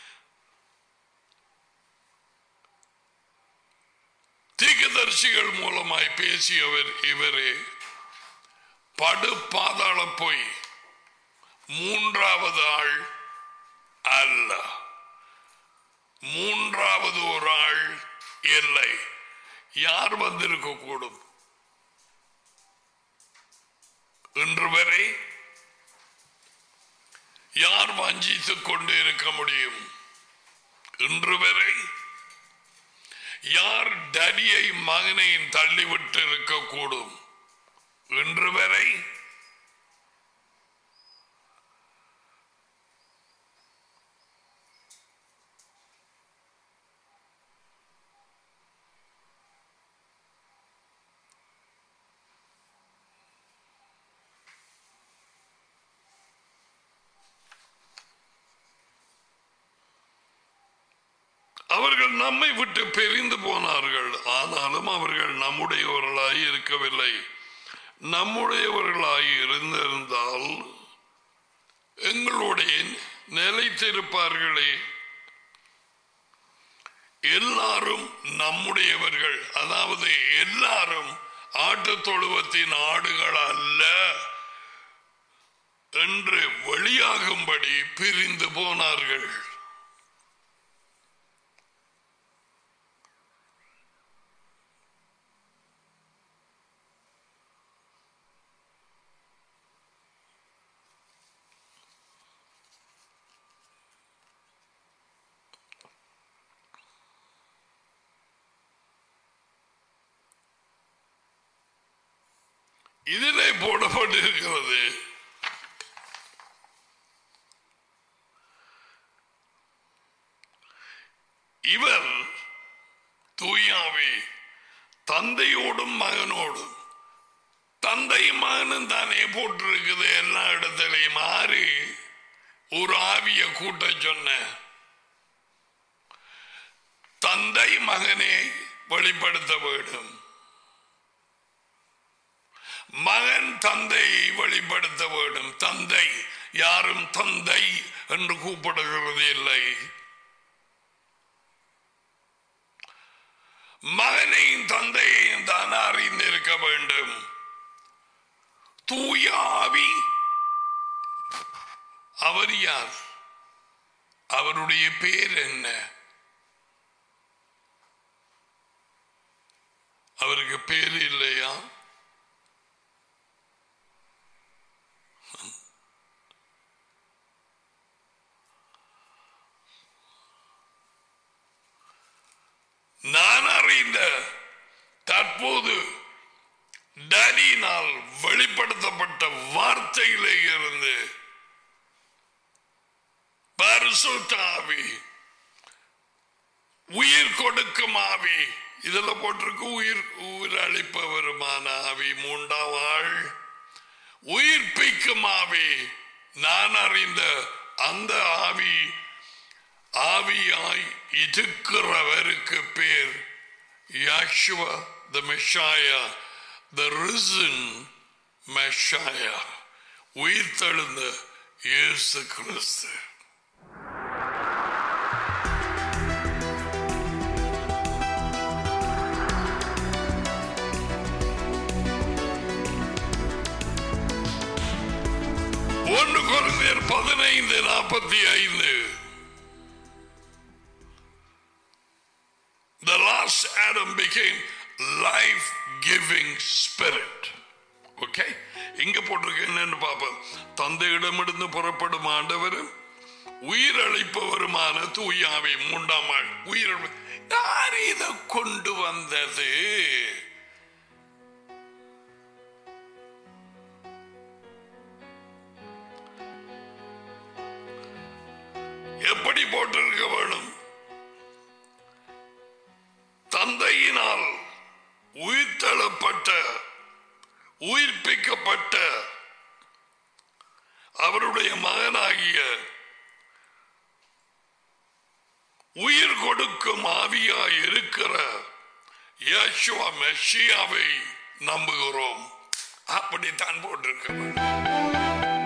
தீர்க்கதரிசிகள் மூலமாய் பேசியவர் இவரே படு பாதாள போய் மூன்றாவது ஆள் அல்ல மூன்றாவது ஒரு ஆள் இல்லை யார் வந்திருக்க கூடும் இன்று வரை யார் வஞ்சித்துக் கொண்டு இருக்க முடியும் இன்று வரை யார் டடியை மகனையும் தள்ளிவிட்டு இருக்கக்கூடும் இன்று வரை அவர்கள் நம்மை விட்டு பிரிந்து போனார்கள் ஆனாலும் அவர்கள் நம்முடையவர்களாய் இருக்கவில்லை நம்முடையவர்களாய் இருந்திருந்தால் எங்களுடைய நிலைத்திருப்பார்களே எல்லாரும் நம்முடையவர்கள் அதாவது எல்லாரும் ஆட்டுத் தொழுவத்தின் ஆடுகள் அல்ல என்று வெளியாகும்படி பிரிந்து போனார்கள் இதிலே போடப்பட்டிருக்கிறது இவர் தூயாவே தந்தையோடும் மகனோடும் தந்தை மகனும் தானே போட்டிருக்குது எல்லா இடத்திலையும் ஆறு ஒரு ஆவிய கூட்ட சொன்ன தந்தை மகனை வெளிப்படுத்த வேண்டும் மகன் தந்தையை வெளிப்படுத்த வேண்டும் தந்தை யாரும் தந்தை என்று கூப்பிடுகிறது இல்லை மகனையும் தந்தையையும் தான் அறிந்திருக்க வேண்டும் தூய ஆவி அவர் யார் அவருடைய பேர் என்ன அவருக்கு பேர் இல்லையா நான் அறிந்த தற்போது டேடியினால் வெளிப்படுத்தப்பட்ட வார்த்தையிலே இருந்து பரிசுத்த ஆவி உயிர் கொடுக்கும் ஆவி இதுல போட்டிருக்கு உயிர் உயிர் அளிப்பவருமான ஆவி மூன்றாம் ஆள் உயிர்ப்பிக்கும் ஆவி நான் அறிந்த அந்த ஆவி ஆவியாய் இருக்கிறவருக்கு பேர் யாஷுவா த மெஷாயா த ரிசன் மெஷாயா உயிர்த்தெழுந்த இயேசு கிறிஸ்து ஒன்று குறைந்தர் பதினைந்து நாற்பத்தி ஐந்து The last Adam became life-giving spirit. Okay? இங்க போட்டிருக்கு என்னன்னு பார்ப்போம் தந்தையிடமிருந்து புறப்படும் ஆண்டவரும் உயிரளிப்பவருமான தூயாவை மூன்றாம் ஆள் உயிர் யார் இதை கொண்டு வந்தது எப்படி போட்டிருக்க வேணும் தந்தையினால் உயிர்த்தளப்பட்ட உயிர்ப்பிக்கப்பட்ட அவருடைய மகனாகிய உயிர் கொடுக்கும் ஆவியாய் இருக்கிற யேசுவா மெஷியாவை நம்புகிறோம் அப்படித்தான் போட்டிருக்க வேண்டும்.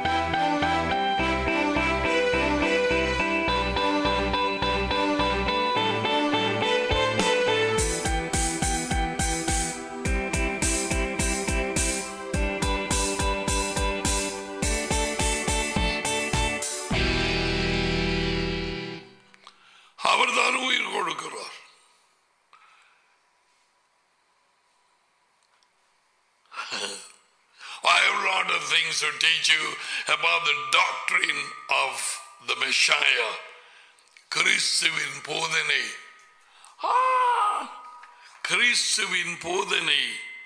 அவர்தான் உயிர் கொடுக்கிறார் I have a lot of things to teach you about the doctrine of the Messiah. கிறிஸ்துவின் போதனை ஆ, கிறிஸ்துவின் போதனை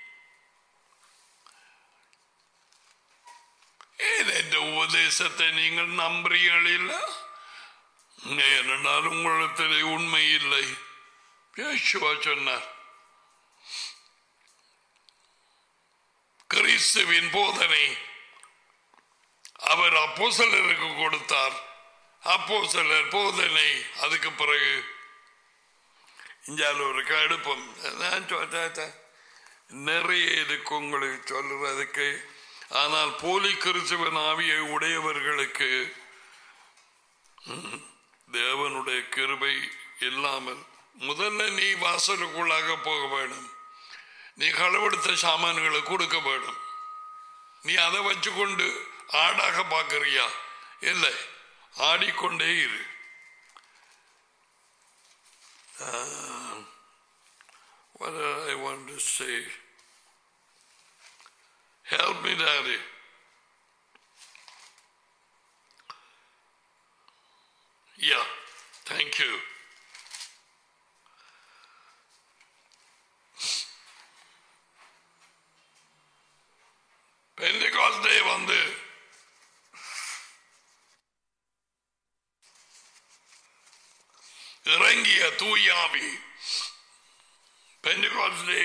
ஏன் என்ற உபதேசத்தை நீங்கள் நம்புறீர்கள் இல்லை ஏனென்றால் உங்களிடத்திலே உண்மை இல்லை யேசுவா சொன்னார் கிறிஸ்துவின் போதனை அவர் அப்போசலருக்கு கொடுத்தார் அப்போசலர் போதனை அதுக்கு பிறகு இஞ்சால ஒரு கடுப்பம் நான் சொல்றேன். நிறைய இருக்கு உங்களுக்கு சொல்றதுக்கு ஆனால் போலி கிறிஸ்துவன் ஆவியை உடையவர்களுக்கு தேவனுடைய கிருபை இல்லாமல் முதல்ல நீ வாசலுக்குள்ளாக போக வேண்டும் நீ களவெடுத்த சாமான்களை கொடுக்க வேண்டும் நீ அதை வச்சுக்கொண்டு ஆடாக பார்க்கறியா இல்லை ஆடிக்கொண்டே இரு Ah, what did I want to say? Help me, Daddy. Yeah, thank you. பெண்டிகாஸ்டே வந்து இறங்கிய தூயாவி பெண்டிகாஸ்டே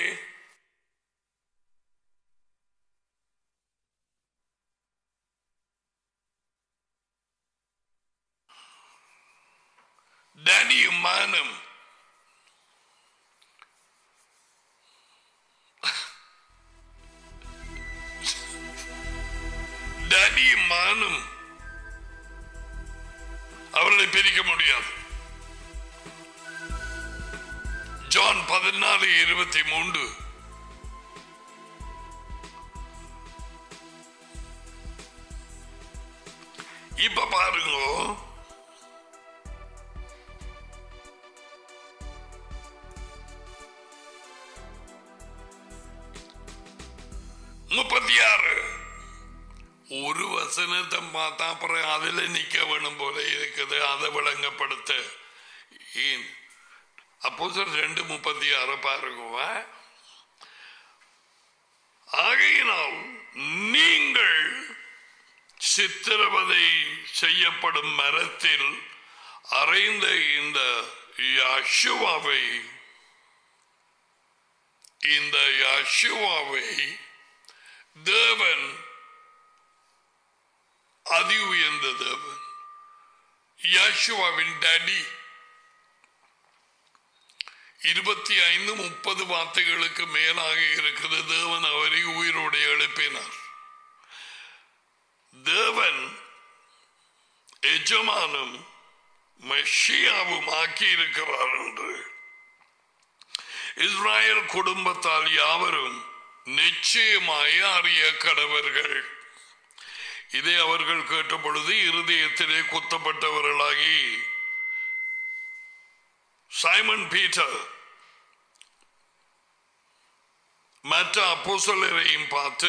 ഡാഡിയും മാനും ഡാഡിയും മാനും அவர்களை பிரிக்க முடியாது ஜான் பதினாலு இருபத்தி மூன்று இப்ப பாருங்க முப்பத்தி ஆறு ஒரு வசனத்தை பார்த்தா அப்புறம் அதுல நிக்க வேணும் போல இருக்குது அதை விளங்கப்படுத்த ஏன் அப்போ ரெண்டு முப்பத்தி ஆறு பாருங்க ஆகையினால் நீங்கள் சித்திரவதை செய்யப்படும் மரத்தில் அறைந்த இந்த யசுவாவை இந்த யசுவாவை தேவன் அதி உயர்ந்த தேவன் யாஷுவாவின் டாடி இருபத்தி ஐந்து முப்பது வார்த்தைகளுக்கு மேலாக இருக்குது தேவன் அவரை உயிரோடு எழுப்பினார் தேவன் எஜமானும் மெஷியாவும் ஆக்கி இருக்கிறார் என்று இஸ்ராயல் குடும்பத்தால் யாவரும் நிச்சயமாய் அறிய கடவர்கள் இதை அவர்கள் கேட்ட பொழுது இருதயத்திலே குத்தப்பட்டவர்களாகி சைமன் பீட்டர் மற்ற அப்போசலரையும் பார்த்து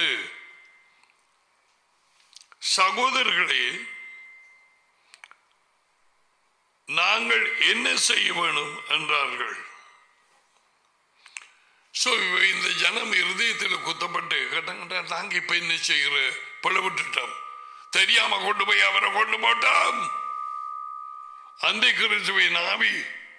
சகோதரர்களே நாங்கள் என்ன செய்ய வேணும் என்றார்கள் சோ இந்த ஜனம் இருதயத்தில் குத்தப்பட்டு கேட்டாங்க நாங்க இப்ப என்ன செய்கிற பிளவிட்டுட்டோம் தெரியாம கொண்டு போய் அவரை கொண்டு போட்டோம் அந்த கிறிஸ்துவின் ஆவி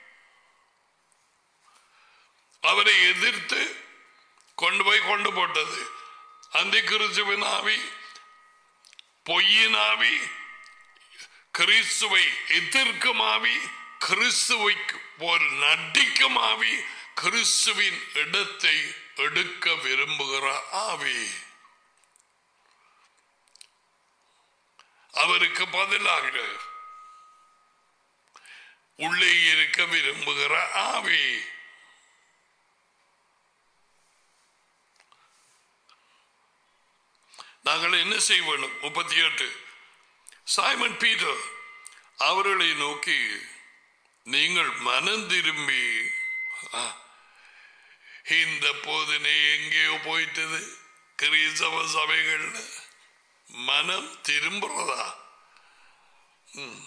அவரை எதிர்த்து கொண்டு போய் கொண்டு போட்டது அந்த கிறிஸ்துவின் ஆவி பொய்யின் ஆவி கிறிஸ்துவை எதிர்க்கும் ஆவி கிறிஸ்துவை ஒரு நடிக்கும் ஆவி கிறிஸ்துவின் இடத்தை எடுக்க விரும்புகிற ஆவி அவருக்கு பதிலாக உள்ளே இருக்க விரும்புகிற ஆவி நாங்கள் என்ன செய்ய வேண்டும் முப்பத்தி எட்டு சைமன் பீட்டர் அவர்களை நோக்கி நீங்கள் மனம் திரும்பி ஆ, இந்த போதனை எங்கேயோ போயிட்டது கிறிஸ்தவ சபைகள் மனம் திரும்புறதா ம்.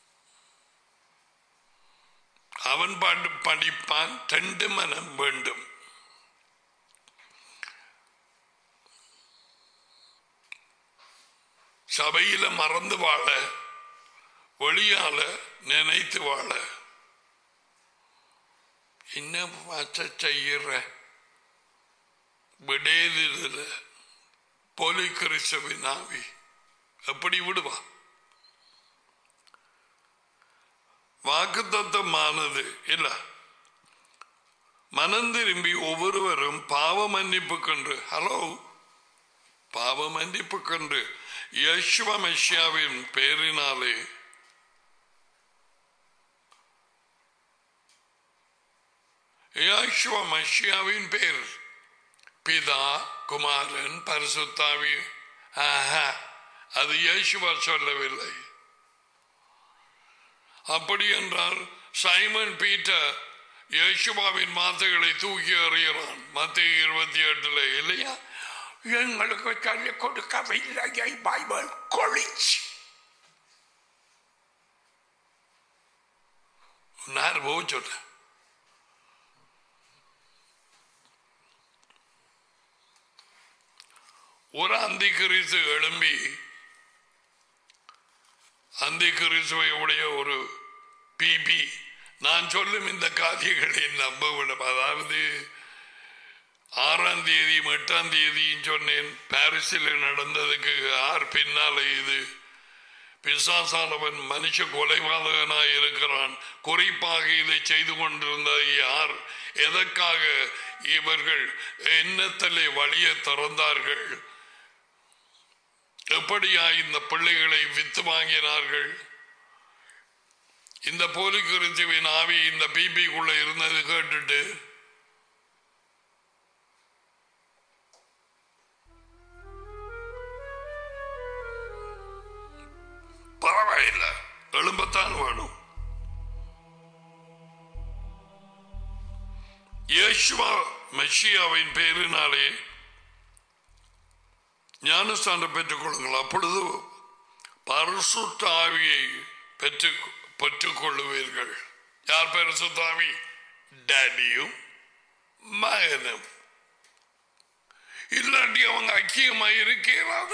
அவன் பாட்டு படிப்பான் ரெண்டு மனம் வேண்டும் சபையில மறந்து வாழ வெளியால நினைத்து வாழ இன்னும் வச்ச செய்யற விடேதில் போலி கிறிஸ்தவின் ஆவி எப்படி விடுவா வாக்கு தத்தமானது இல்ல மனம் திரும்பி ஒவ்வொருவரும் பாவ மன்னிப்பு கண்டு ஹலோ பாவ மன்னிப்பு கண்டு யஷ்வ மெஷியாவின் பேரினாலே யஷ்வ மெஷியாவின் பேர் பிதா குமாரன் பரிசுத்தாவி ஆஹா, அது இயேசுவா சொல்லவில்லை அப்படி என்றால் சைமன் பீட்டர் இயேசுவாவின் வார்த்தைகளை தூக்கி எறிகிறான் மத்திய இருபத்தி எட்டுல இல்லையா எங்களுக்கு சொல்லிக் கொடுக்கவில்லை பைபிள் கொளிச்சு நான் போக சொல்றேன் ஒரு அந்தி கிறிசு எழும்பி அந்தி கிறிசுவை உடைய ஒரு பிபி நான் சொல்லும் இந்த காரியங்களை நம்ப விடும் அதாவது ஆறாம் தேதியும் எட்டாம் தேதியும் சொன்னேன் பாரிஸில் நடந்ததுக்கு யார் பின்னால இது பிசாசானவன் மனுஷ கொலைபாதகனாய் இருக்கிறான் குறிப்பாக இதை செய்து கொண்டிருந்த யார் எதற்காக இவர்கள் எண்ணத்திலே வழியை திறந்தார்கள் எப்படியா இந்த பிள்ளைகளை வித்து வாங்கினார்கள் இந்த போலி கிறிஸ்துவின் ஆவி இந்த பிபிக்குள்ள இருந்தது கேட்டுட்டு பரவாயில்லை எழும்பத்தான் வேணும் இயேசுவா மெஷியாவின் பேரினாலே ஞானஸ்தானம் பெற்றுக் கொள்ளுங்கள் அப்பொழுது பரிசுத்த ஆவியை பெற்று பெற்றுக் கொள்ளுவீர்கள் யார் பரிசுத்த ஆவி டேடியும் மகனும் இல்லாட்டி அவங்க ஐக்கியமாக இருக்கிறாது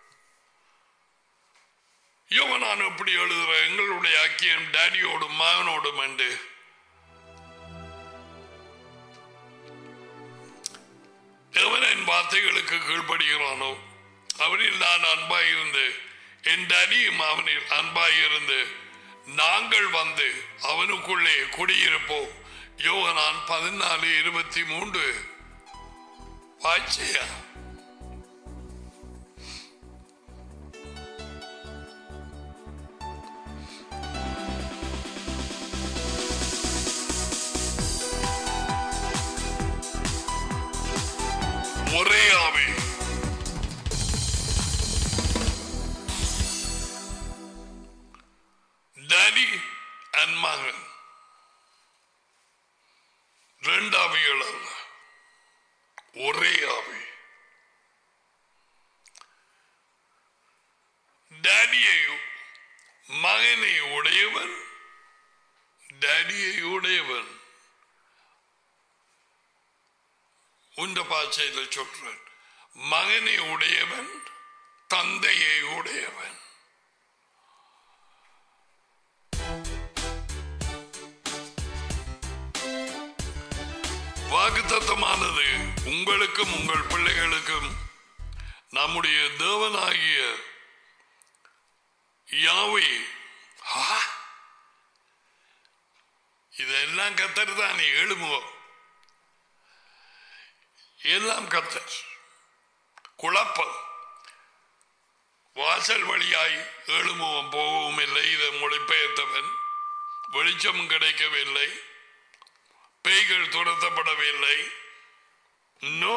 யோவனான் எப்படி எழுதுற எங்களுடைய ஐக்கியம் டேடியோடும் மகனோடும் என்று எவன் என் வார்த்தைகளுக்கு கீழ்ப்படுகிறானோ அவனில் நான் அன்பாயிருந்து என் டேடியும் அவனில் அன்பாயிருந்து நாங்கள் வந்து அவனுக்குள்ளே குடியிருப்போம் யோகனான் பதினாலு இருபத்தி மூன்று வாய்ச்சையா ஒரே ஆவி டேடி அண்ட் மகன் ரெண்டு ஆவிகள் அல்ல ஒரே ஆவி டேடியை மகனை உடையவன் டேடியை உடையவன் உண்ட பாச்சையில் சொல்றேன் மகனை உடையவன் தந்தையை உடையவன் வாக்குத்தத்தமானது உங்களுக்கும் உங்கள் பிள்ளைகளுக்கும் நம்முடைய தேவனாகிய யாவை இதெல்லாம் கத்தர் தான் நீ எழுமுவோம் எல்லாம் கத்தர் குழப்பம் வாசல் வழியாய் எழுமுவம் போகவும் இல்லை இதை மொழிபெயர்த்தவன் வெளிச்சம் கிடைக்கவில்லை பேய்கள் துரத்தப்படவில்லை நோ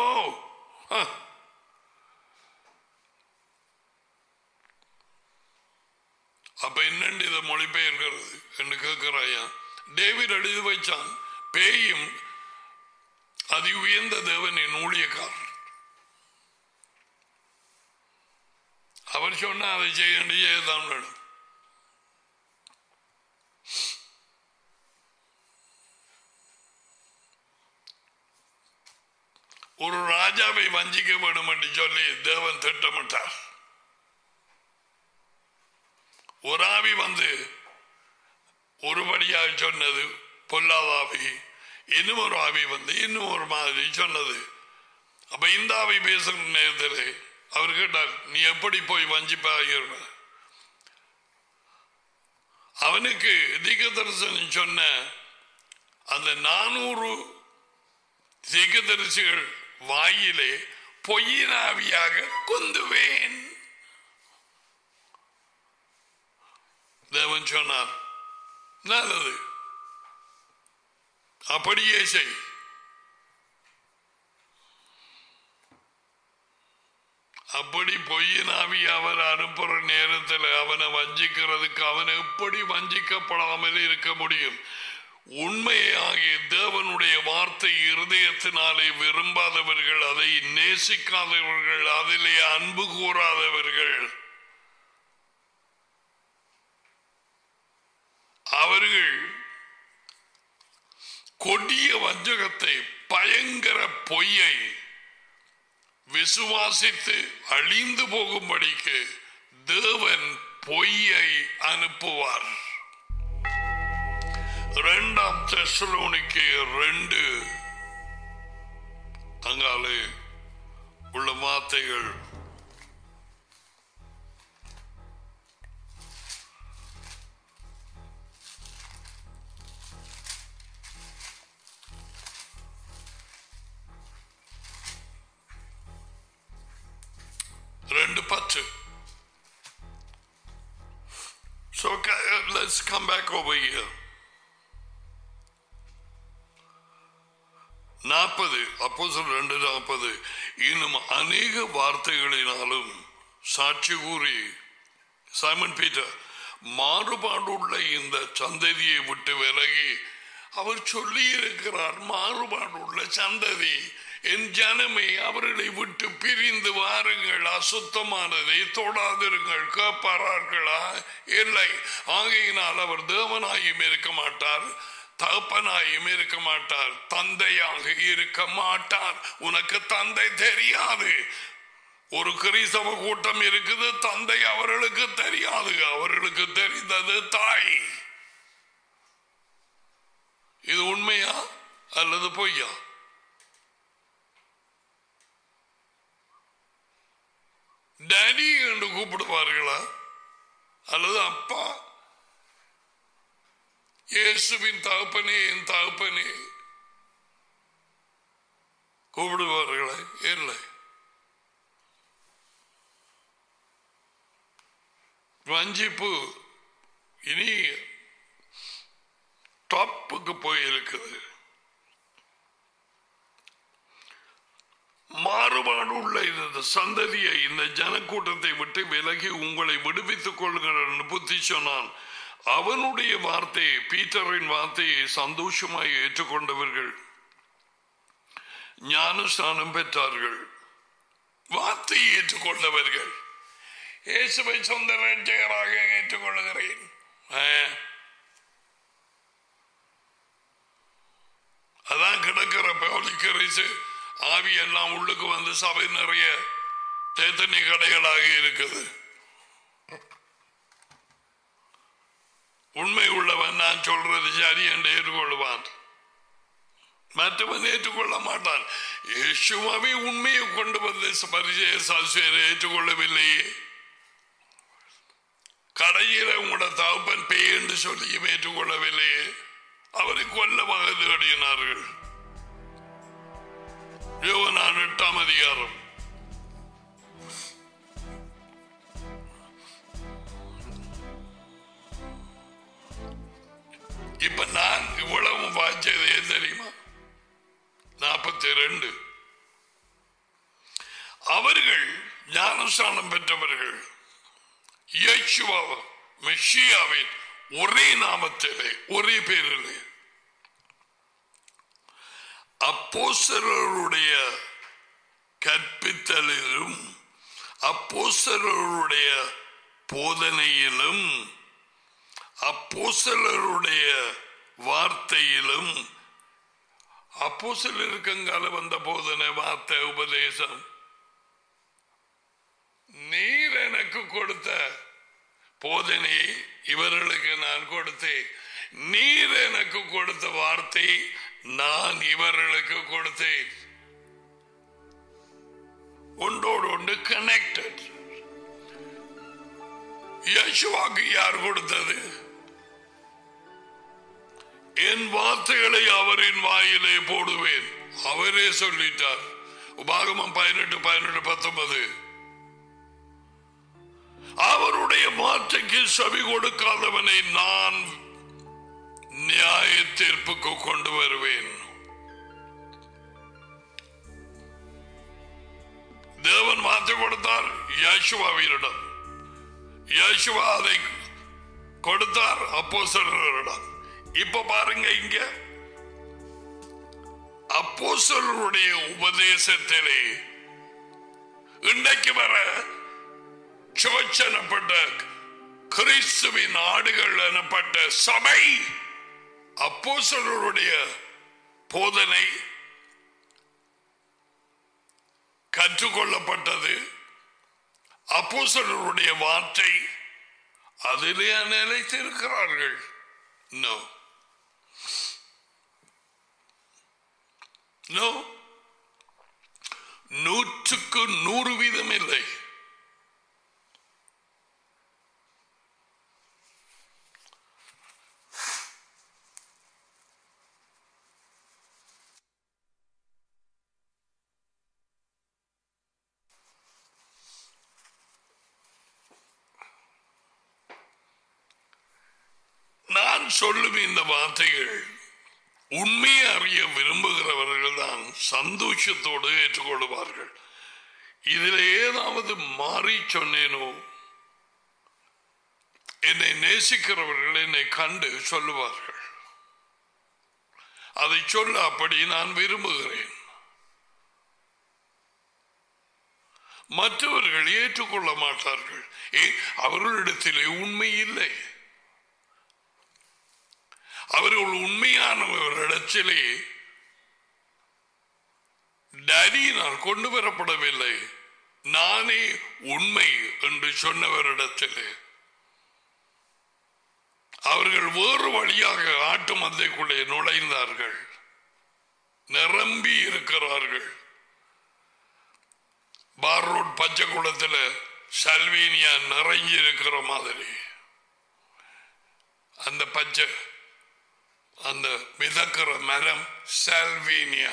அப்ப என்னண்டு இதை மொழிபெயர்க்கிறது என்று கேட்கிறாயா டேவிட் எழுதி வைச்சான் பேயும் அதி உயர்ந்த தேவனின் ஊழியக்காரர் அவர் சொன்னா அதை செய்ய வேண்டியதான் வேணும் ஒரு ராஜாவை வஞ்சிக்க வேண்டும் என்று சொல்லி தேவன் திட்டமிட்டார் ஒரு ஆவி வந்து ஒருபடியாக சொன்னது பொல்லாத ஆவி இன்னும் ஒரு ஆவி வந்து இன்னும் ஒரு மாதிரி சொன்னது அப்ப இந்த ஆவி பேசுற நேரத்தில் அவர் கேட்டார் நீ எப்படி போய் வஞ்சிப்பாக அவனுக்கு தீகதரிசனம் சொன்ன அந்த நானூறு தீகதரிசிகள் வாயிலே பொய்யினாவியாக குந்துவேன் தேவன் சொன்னார் நல்லது அப்படியே செய் அப்படி பொய்யினாவி அவர் அனுப்புற நேரத்தில் அவனை வஞ்சிக்கிறதுக்கு அவன் எப்படி வஞ்சிக்கப்படாமல் இருக்க முடியும் உண்மையாகிய தேவனுடைய வார்த்தை இருதயத்தினாலே விரும்பாதவர்கள் அதை நேசிக்காதவர்கள் அதிலே அன்பு கூறாதவர்கள் அவர்கள் கொடிய வஞ்சகத்தை பயங்கர பொய்யை விசுவாசித்து அழிந்து போகும்படிக்கு தேவன் பொய்யை அனுப்புவார் இரண்டாம் தெசலோனிக்கு ரெண்டு அங்காலே உள்ள வார்த்தைகள் ரெண்டு பத்து So ca- uh, let's come back over here. நாற்பது அப்போ ரெண்டு நாற்பது இன்னும் அநேக வார்த்தைகளினாலும் சாட்சி கூறி சைமன் பீட்டர் மாறுபாடுள்ள இந்த சந்ததியை விட்டு விலகி அவர் சொல்லி இருக்கிறார் மாறுபாடுள்ள சந்ததி என் ஜனமே அவர்களை விட்டு பிரிந்து வாருங்கள் அசுத்தமானதை தொடாதிருங்கள் கேட்பார்களா இல்லை ஆகையினால் அவர் தேவனாயும் இருக்க மாட்டார் தகப்பனாயும் இருக்க மாட்டார் தந்தையாக இருக்க மாட்டார் உனக்கு தந்தை தெரியாது ஒரு கிறிஸ்தவ கூட்டம் இருக்குது தந்தை அவர்களுக்கு தெரியாது அவர்களுக்கு தெரிந்தது தாய் இது உண்மையா அல்லது பொய்யா டேடி என்று கூப்பிடுவார்களா அல்லது அப்பா இயேசுவின் தகப்பனே என் தகப்பனே கூப்பிடுவார்களா இல்லை வஞ்சிப்பு இனி டாப்புக்கு போயிருக்குது மாறுபாடு உள்ள இந்த சந்ததியை இந்த ஜனக்கூட்டத்தை விட்டு விலகி உங்களை விடுவித்துக் கொள்ளுங்கள் என்று புத்தி சொன்னான் அவனுடைய வார்த்தையை பீட்டரின் வார்த்தையை சந்தோஷமாய் ஏற்றுக்கொண்டவர்கள் ஞானஸ்தானம் பெற்றார்கள் வார்த்தையை ஏற்றுக்கொண்டவர்கள் இயேசுவை சொந்த ரட்சகராக ஏற்றுக்கொள்கிறேன் ஆ. அதான் கிடக்கிற பவுலிக்கரிசு ஆவி எல்லாம் உள்ளுக்கு வந்து சபை நிறைய தேத்தனி கடைகளாக இருக்குது உண்மை உள்ளவன் நான் சொல்றது சரி என்று ஏற்றுக்கொள்வான் மற்றவன் ஏற்றுக்கொள்ள மாட்டான் இயேசுவாவே உண்மையை கொண்டு வந்து பரிசெய சாஸ்தியரை ஏற்றுக்கொள்ளவில்லையே கடையில உங்களோட தகப்பன் பேய் என்று சொல்லியும் ஏற்றுக்கொள்ளவில்லையே அவரை கொல்ல வகை தேடினார்கள் யோவனான் எட்டாம் அதிகாரம் இப்ப நான் இவ்வளவு வாய்ச்சது ஏன் தெரியுமா நாற்பத்தி ரெண்டு அவர்கள் ஞானஸ்தானம் பெற்றவர்கள் இயேசுவா மெஷியாவின் ஒரே நாமத்திலே ஒரே பேரிலே அப்போஸ்தலருடைய கற்பித்தலிலும் அப்போஸ்தலருடைய போதனையிலும் அப்போஸ்தலருடைய வார்த்தையிலும் அப்போஸ்தலருக்கங்கால வந்த போதனை வார்த்தை உபதேசம் நீர் எனக்கு கொடுத்த போதனை இவர்களுக்கு நான் கொடுத்தேன் நீர் எனக்கு கொடுத்த வார்த்தை நான் இவர்களுக்கு கொடுத்தேன் ஒன்றோடு ஒன்று கனெக்டட் யசுவாக்கு யார் கொடுத்தது என் வார்த்தைகளை அவரின் வாயிலே போடுவேன் அவரே சொல்லிட்டார் உபாகமம் பதினெட்டு பதினெட்டு பத்தொன்பது அவருடைய வார்த்தைக்கு செவி கொடுக்காதவனை நான் நியாய தீர்ப்புக்கு கொண்டு வருவேன் தேவன் மாற்றி கொடுத்தார் யாசுவாவினிடம் யாசுவா அதை கொடுத்தார் அப்போ இப்ப பாருங்க இங்க அப்போஸ்தலருடைய உபதேசத்திலே இன்றைக்கு வர சர்ச் எனப்பட்ட கிறிஸ்துவின் ஆடுகள் எனப்பட்ட சபை அப்போஸ்தலருடைய போதனை கற்றுக்கொள்ளப்பட்டது அப்போஸ்தலருடைய வார்த்தை அதிலே நிலைத்திருக்கிறார்கள் நோ நோ நூற்றுக்கு நூறு வீதம் இல்லை நான் சொல்லும் இந்த வார்த்தைகள் உண்மையை அறிய விரும்புகிறவர்கள் தான் சந்தோஷத்தோடு ஏற்றுக்கொள்வார்கள் இதில் ஏதாவது மாறி சொன்னேனோ என்னை நேசிக்கிறவர்கள் என்னை கண்டு சொல்லுவார்கள் அதை சொல்ல அப்படி நான் விரும்புகிறேன் மற்றவர்கள் ஏற்றுக்கொள்ள மாட்டார்கள் ஏன் அவர்களிடத்திலே உண்மை இல்லை அவர்கள் உண்மையானவரிடத்திலே டேடியினால் கொண்டு வரப்படவில்லை நானே உண்மை என்று சொன்னவரிடத்திலே அவர்கள் வேறு வழியாக ஆட்டு மந்தைக்குள்ளே நுழைந்தார்கள் நிரம்பி இருக்கிறார்கள் பார் ரோட் பச்சை குளத்தில் சல்வீனியா நிறைஞ்சி இருக்கிற மாதிரி அந்த பச்சை அந்த மிதக்கிற மரம் சால்வீனியா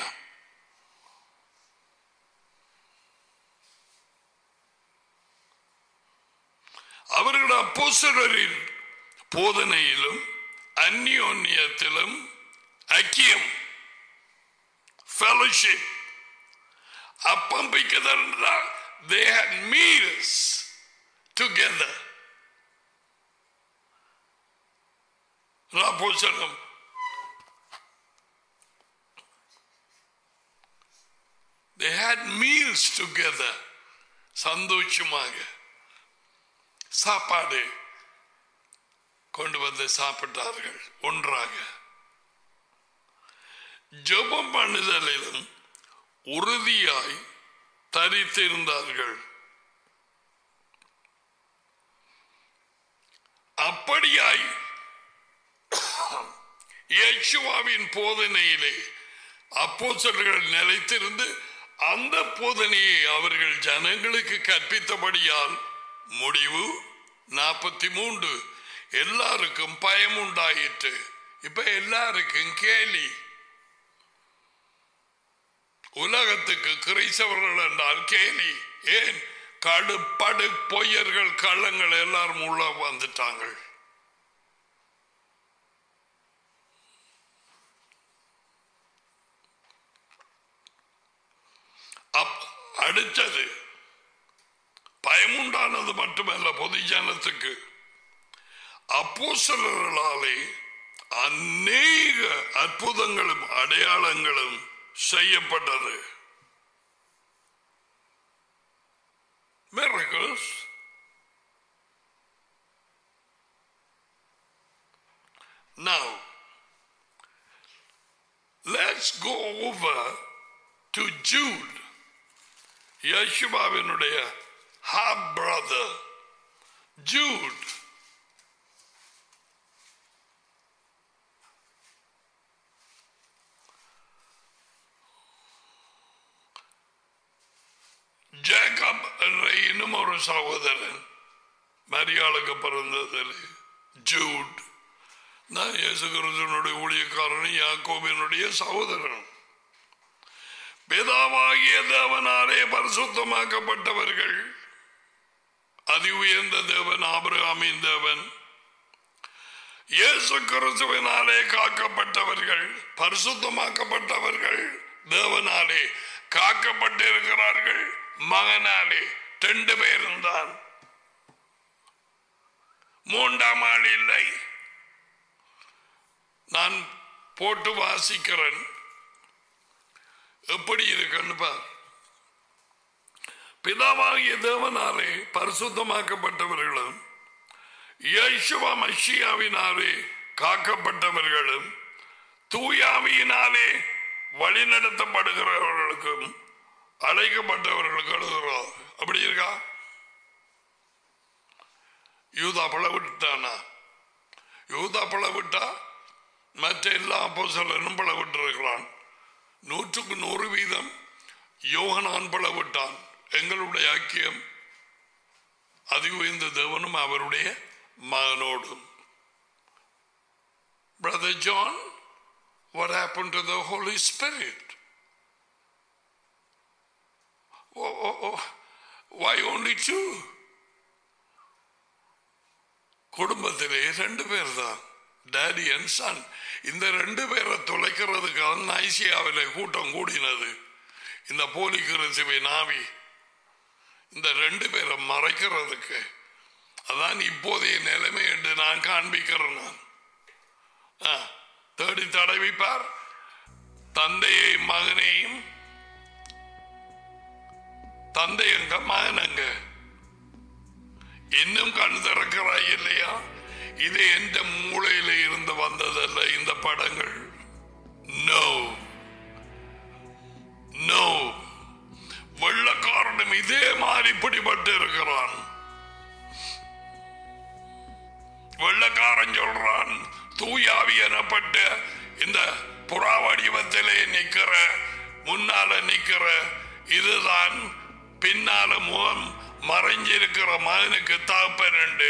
அவர்கள் அப்போஸ்தலரின் போதனையிலும் அந்யோன்யத்திலும் ஐக்கியம் fellowship அப்பம் பிக்கிறதால் they had meals together அப்போஸ்தலம் They had meals together. சந்தோஷமாக சாப்பாடு கொண்டு வந்து சாப்பிட்டார்கள் ஒன்றாக ஜெபம் பண்ணுதலிலும் உறுதியாய் தரித்திருந்தார்கள் அப்படியாய் இயேசுவாவின் போதனையிலே அப்போஸ்தலர்கள் நிலைத்திருந்து அந்த போதனையை அவர்கள் ஜனங்களுக்கு கற்பித்தபடியால் முடிவு நாற்பத்தி மூன்று எல்லாருக்கும் பயம் உண்டாயிற்று இப்ப எல்லாருக்கும் கேலி உலகத்துக்கு கிறிஸ்தவர்கள் என்றால் கேலி ஏன் கடுப்படு பொய்யர்கள் கள்ளங்கள் எல்லாரும் உள்ள வந்துட்டாங்க அப்- அடுத்தது பயமுண்டானது மட்டுமல்ல பொதுஜனத்துக்கு அப்போஸ்தலர்களாலே அநேக அற்புதங்களும் அடையாளங்களும் செய்யப்பட்டது miracles now let's go over to Jude யேசுவாவினுடைய half brother Jude ஜேக்கப் என்ற இன்னும் ஒரு சகோதரன் மரியாளுக்கு பிறந்ததில் ஜூட் நான் இயேசு கிறிஸ்துவனுடைய ஊழியக்காரன் யாக்கோபினுடைய சகோதரன் பிதாவாகிய தேவனாலே பரிசுத்தமாக்கப்பட்டவர்கள் அதி உயர்ந்த தேவன் ஆபிரகாமின் தேவன் இயேசு கிறிஸ்துவினாலே காக்கப்பட்டவர்கள் பரிசுத்தமாக்கப்பட்டவர்கள் தேவனாலே காக்கப்பட்டிருக்கிறார்கள் மகனாலே ரெண்டு பேரும் தான் மூன்றாம் ஆள் இல்லை நான் போட்டு வாசிக்கிறேன் எப்படி இருக்குன்னு பார் பிதாவாகிய தேவனாலே பரிசுத்தமாக்கப்பட்டவர்களும் இயேசுவ மஷியாவினாலே காக்கப்பட்டவர்களும் தூயாவியினாலே வழிநடத்தப்படுகிறவர்களுக்கும் அழைக்கப்பட்டவர்களுக்கு எழுதுகிறோம் அப்படி இருக்கா யூதா பழ விட்டானா யூதா பழ விட்டா மற்ற எல்லா அப்போஸ்தலரும் பழ விட்டிருக்கிறான் நூற்றுக்கு நூறு வீதம் யோகனான் பழ விட்டான் எங்களுடைய ஐக்கியம் அதி உயர்ந்த தேவனும் அவருடைய மகனோடும் Brother John, what happened to the Holy Spirit? Oh, oh, oh. Why only two? குடும்பத்திலே ரெண்டு பேர் தான் டேடி அண்ட் சன் இந்த ரெண்டு பேரை தொலைக்கிறதுக்காக ஐசியாவில் கூட்டம் கூடினது இந்த போலி கிறிஸ்துவை நாவி இந்த ரெண்டு பேரை மறைக்கிறதுக்கு அதான் இப்போதைய நிலைமை என்று நான் காண்பிக்கிறேன் நான் ஆ, தேடி தடவிப்பார் தந்தையை மகனையும் தந்தை எங்க மகன் எங்க இன்னும் கண் திறக்கிறாய் இல்லையா இது எந்த மூளையில இருந்து வந்ததல்ல இந்த படங்கள் நோ நோ வெள்ளக்காரனும் இதே மாதிரி பிடிபட்டு இருக்கிறான் வெள்ளக்காரன் சொல்றான் தூயாவி எனப்பட்ட இந்த புறா வடிவத்திலே நிக்கிற முன்னால நிக்கிற இதுதான் பின்னால முகம் மறைஞ்சிருக்கிற மகனுக்கு தகப்பன் உண்டு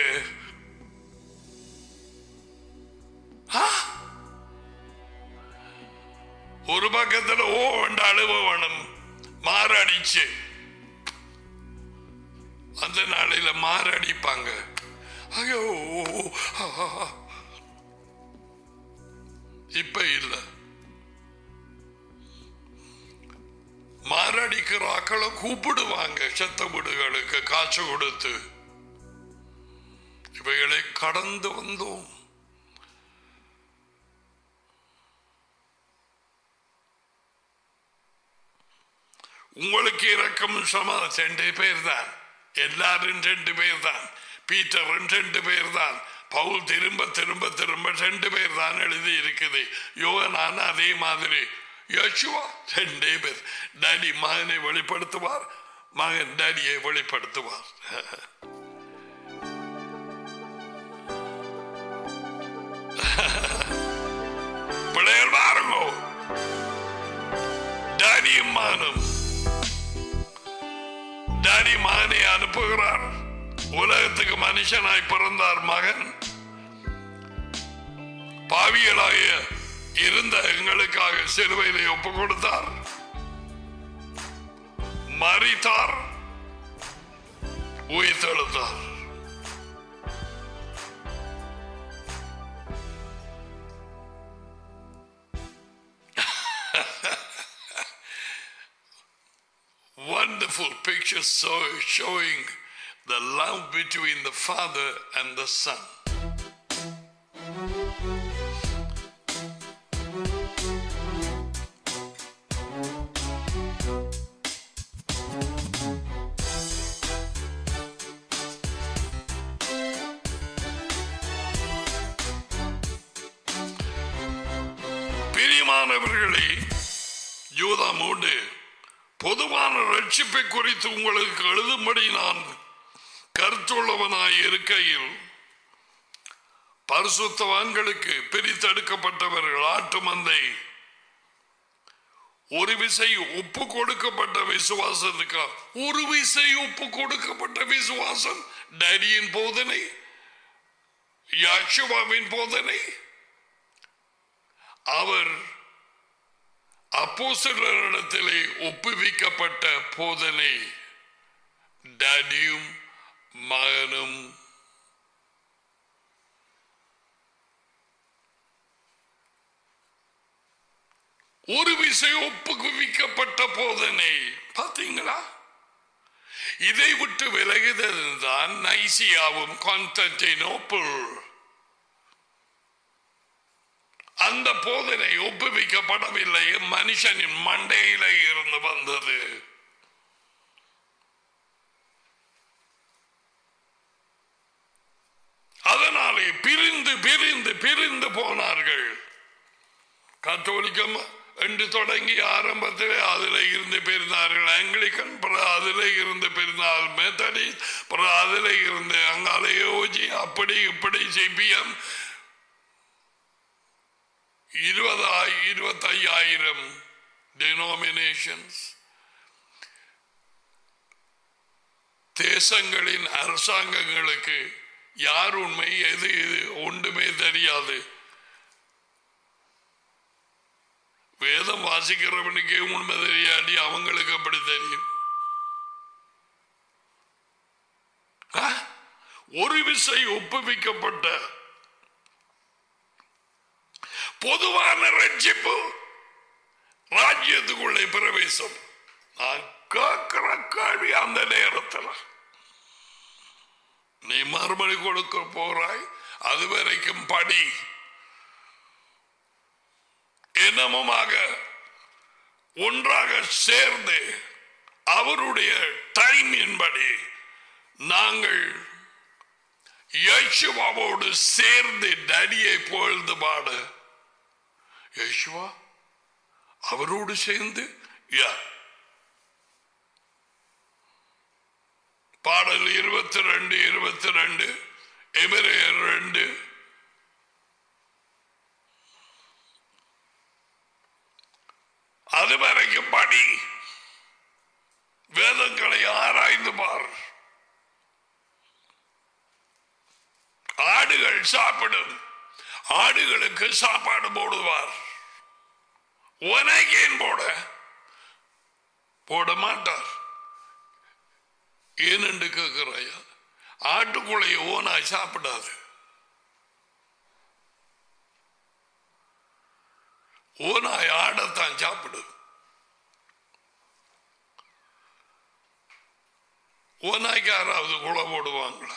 ஆ? ஒரு பக்கத்துல ஓ வேண்ட அழுவ வேணும் மாரடிச்சு அந்த நாளையில மாரடிப்பாங்க ஐயோ ஆ, ஆ, ஆ. இப்ப இல்ல மாரடிக்கிற ஆக்களை கூப்பிடுவாங்க செத்த வீடுகளுக்கு காசு கொடுத்து இவைகளை கடந்து வந்தோம் உங்களுக்கு இறக்கம் சமா ரெண்டு பேர் தான் எல்லாரும் ரெண்டு பேர் தான் பீட்டரும் ரெண்டு பேர் தான் பவுல் திரும்ப திரும்ப திரும்ப ரெண்டு பேர் தான் எழுதி இருக்குது யோகனான அதே மாதிரி யோசுவா ரெண்டே பேர் டாடி மகனை வெளிப்படுத்துவார் மகன் டாடியை வெளிப்படுத்துவார் பிள்ளைகள் பாருங்கோ டாடியும் மகனும் டாடி மகனை அனுப்புகிறார் உலகத்துக்கு மனுஷனாய் பிறந்தார் மகன் பாவியலாக இருந்த எங்களுக்காக சிலுவையிலே ஒப்பு கொடுத்தார் மறித்தார் உயிர்த்தெழுத்தார் wonderful picture so showing the love between the father and the son. பிரியமானவர்களே யூதா மூன்று பொதுவான ரட்சிப்பை குறித்து உங்களுக்கு எழுதும்படி நான் கருத்துள்ளவனாய் இருக்கையில் பரிசுத்தவான்களுக்கு பிரித்தெடுக்கப்பட்டவர்கள் ஆட்டு மந்தை ஒரு விசை ஒப்பு கொடுக்கப்பட்ட விசுவாசத்துக்கு ஒரு விசை ஒப்பு கொடுக்கப்பட்ட விசுவாசம் டேடியின் போதனை யாஷுவாவின் போதனை அவர் அப்போஸ்தலரிடத்திலே ஒப்புவிக்கப்பட்ட போதனை டாடியும் மகனும் ஒரு விசை ஒப்புவிக்கப்பட்ட போதனை பார்த்தீங்களா இதை விட்டு விலகுதல்தான் நைசியாவும் கான்ஸ்டன்டினோப்பிள் அந்த போதனை ஒப்புவிக்கப்படவில்லை மனுஷனின் மண்டையில இருந்து வந்தது அதனாலே பிரிந்து பிரிந்து பிரிந்து போனார்கள் கத்தோலிக்கம் என்று தொடங்கி ஆரம்பத்தில் அதில் இருந்து பெருந்தார்கள் ஆங்கிலிக்கன் பிறகு அதில் இருந்து பெருந்தாள் மெத்தடி பிறகு அதில் இருந்து அங்கால யோஜி அப்படி இப்படி சிபிஎம் இருபதாய் இருபத்தையாயிரம் denominations தேசங்களின் அரசாங்கங்களுக்கு யார் உண்மை எது இது ஒன்றுமே தெரியாது வேதம் வாசிக்கிறவனுக்கே உண்மை தெரியாடி அவங்களுக்கு அப்படி தெரியும் ஆ? ஒரு விசை ஒப்புவிக்கப்பட்ட பொதுவான ரட்சிப்பு ராஜ்யத்துக்குள்ளே பிரவேசம் நான் கேட்கிற கேள்வி அந்த நேரத்தில் நீ மறுமொழி கொடுக்க போறாய் அது வரைக்கும் படி இனமுமாக ஒன்றாக சேர்ந்து அவருடைய டைமின்படி நாங்கள் யேசுவாவோடு சேர்ந்து நடியை பொழுது பாட யேசுவா அவரோடு சேர்ந்து யா பாடல் இருபத்தி ரெண்டு இருபத்தி ரெண்டு எபிரேயர் ரெண்டு அது வரைக்கும் படி வேதங்களை ஆராய்ந்து பார் ஆடுகள் சாப்பிடும் ஆடுகளுக்கு சாப்பாடு போடுவார் உனக்கு ஏன் போட போட மாட்டார் ஏனென்று கேட்கிறாயா ஆட்டுக்குள்ளைய ஓனாய் சாப்பிடாது ஓனாய் ஆடத்தான் சாப்பிடும் ஓனாய்க்கு யாராவது குலை போடுவாங்களா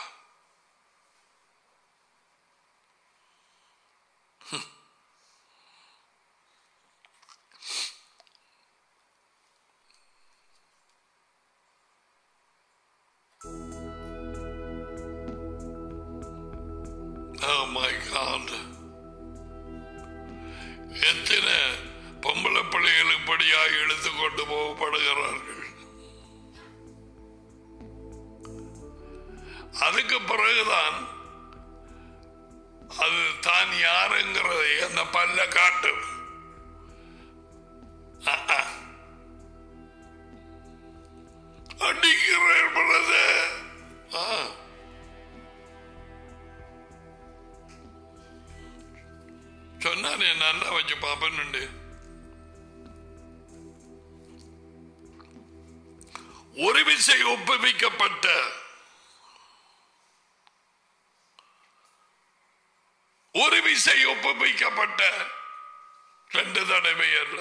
Oh my God. எத்தனை பொம்பளை பிள்ளைகள் இப்படியாக எடுத்து கொண்டு போகப்படுகிறார்கள் அதுக்கு பிறகுதான் அது தான் யாருங்கிறதை அந்த பல்ல காட்டும் அஹ், அஹ். அடிக்கிறேன் பிரதர். ஆ சொன்னானே நல்லா வச்சு பாப்பேன்னு ஒரு விசை ஒப்புவிக்கப்பட்ட ஒரு விசை ஒப்புவிக்கப்பட்ட ரெண்டு தடவை அல்ல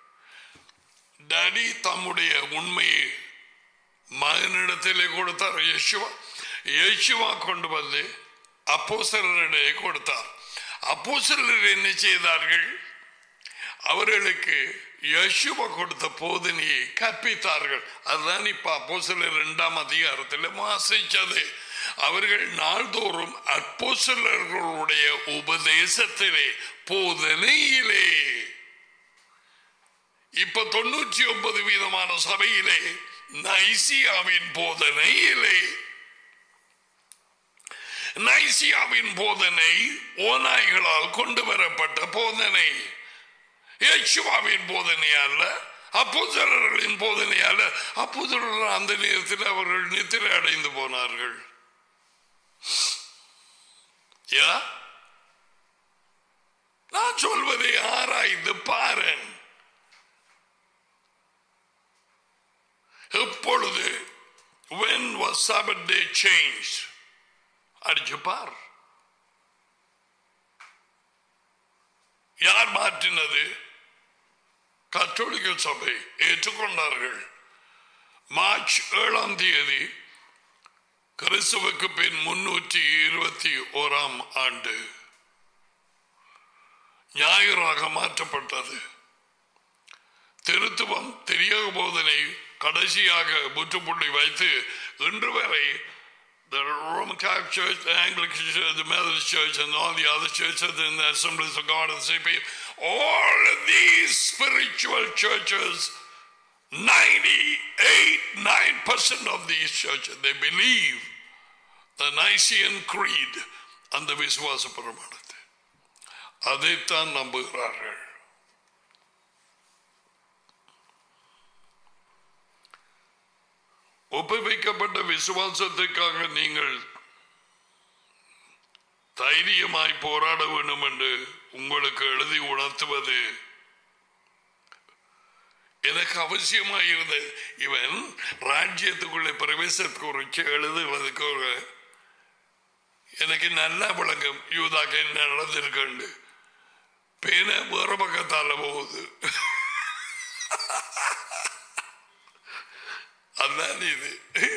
டடி தம்முடைய உண்மையை மகனிடத்திலே கொடுத்தார் யேசுவா யேசுவா கொண்டு வந்து அப்போஸ்தலரிடையே கொடுத்தார் அப்போஸ்தலர் என்ன செய்தார்கள் அவர்களுக்கு யேசுவா கொடுத்த போதனையை கற்பித்தார்கள் அதுதான் இப்ப அப்போஸ்தலர் இரண்டாம் அதிகாரத்தில் வாசிச்சது அவர்கள் நாள்தோறும் அப்போஸ்தலர்களுடைய உபதேசத்திலே போதனையிலே இப்ப தொண்ணூற்றி ஒன்பது வீதமான சபையிலே நைசியாவின் போதனையிலே நைசியாவின் போதனை ஓநாய்களால் கொண்டு வரப்பட்ட போதனை யேசுவாவின் போதனை அல்ல அப்போதரர்களின் போதனை அல்ல அப்போதரர்கள் அந்த நேரத்தில் அவர்கள் நித்திரை அடைந்து போனார்கள் யா நான் சொல்வதை ஆராய்ந்து பாருன் எப்பொழுது when was Sabbath day changed அடிச்சு பார் யார் மாற்றினது கத்தோலிக்க சபை ஏற்றுக்கொண்டார்கள் மார்ச் ஏழாம் தேதி கிறிஸ்துவுக்கு பின் முன்னூற்றி இருபத்தி ஓராம் ஆண்டு ஞாயிறாக மாற்றப்பட்டது திருத்துவம் தெரிய போதனை கடைசியாக முற்றுப்புள்ளி வைத்து இன்று வரை the Roman Catholic Church, the Anglican Church, the Methodist Church, and all the other churches in the Assemblies of God and CP, all of these spiritual churches, 98, 9% of these churches, they believe the Nicene Creed அந்த விசுவாச பிரமாணத்தை அதைத்தான் நம்புகிறார்கள் ஒப்புவிக்கப்பட்ட விசுவாசத்துக்காக நீங்கள் தைரியமாய் போராட வேண்டும் என்று உங்களுக்கு எழுதி உணர்த்துவது எனக்கு அவசியமாக இருந்தது இவன் ராஜ்யத்துக்குள்ளே பிரவேசத்துக்கு ஒரு எழுதுவதற்கு ஒரு எனக்கு நல்லா விளங்கும் யூதாக என்ன நடந்திருக்கு பேன வேற பக்கத்தால போகுது அதான் இது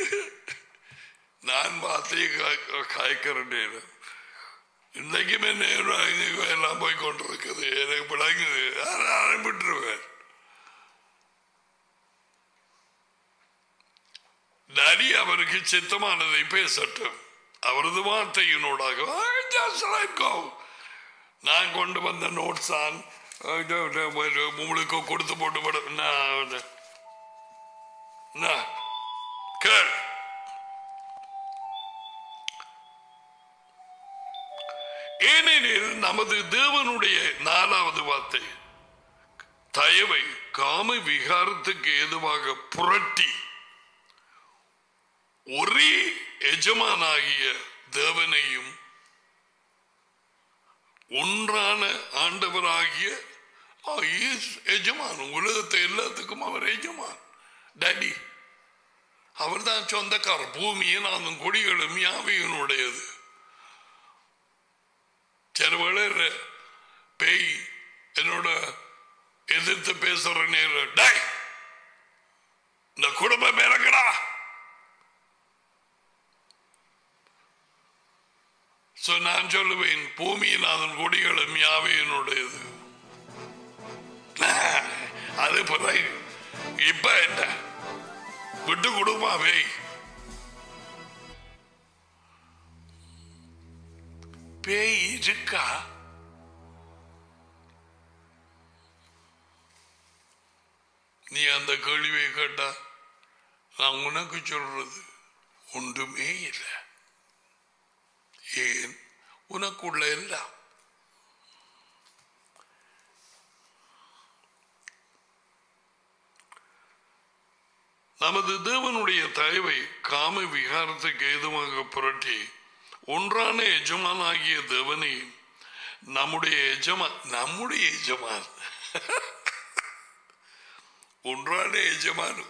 நான் பார்த்தே காய்க்கிறேன் இன்னைக்குமே நேரம் எல்லாம் போய் கொண்டிருக்குது எனக்கு விளங்குது விட்டுருவேன் நரி அவருக்கு சித்தமானதை பேசட்டும் அவரது வார்த்தையினூடாக நான் கொண்டு வந்த நோட்ஸ் ஆன் உங்களுக்கு கொடுத்து போட்டு விட கேள் ஏனெனில் நமது தேவனுடைய நாலாவது வார்த்தை தயவை காம விகாரத்துக்கு ஏதுவாக புரட்டி ஒரே எஜமானாகிய தேவனையும் ஒன்றான ஆண்டவராகிய எஜமான் உலகத்தை எல்லாத்துக்கும் அவர் எஜமான் டேடி அவர் தான் சொந்தக்காரர் பூமியை நானும் கொடிகளும் யாவையினுடையது சில வேளை பேய் என்னோட எதிர்த்து பேசுற நேரம் டை இந்த குடும்பம் இறங்கடா So, நான் சொல்லுவேன் பூமியின் அதன் கொடிகளும் யாவையினுடையது அது பிறகு இப்ப என்ன விட்டு கொடுப்பாவே பேய் இருக்கா நீ அந்த கேள்வியை கேட்டா நான் உனக்கு சொல்றது ஒன்றுமே இல்லை ஏன் உனக்குள்ள எல்லாம் நமது தேவனுடைய தயவை காம விகாரத்துக்கு ஏதுவாக புரட்டி ஒன்றான எஜமானாகிய தேவனை நம்முடைய எஜமான் நம்முடைய எஜமான் ஒன்றான எஜமான்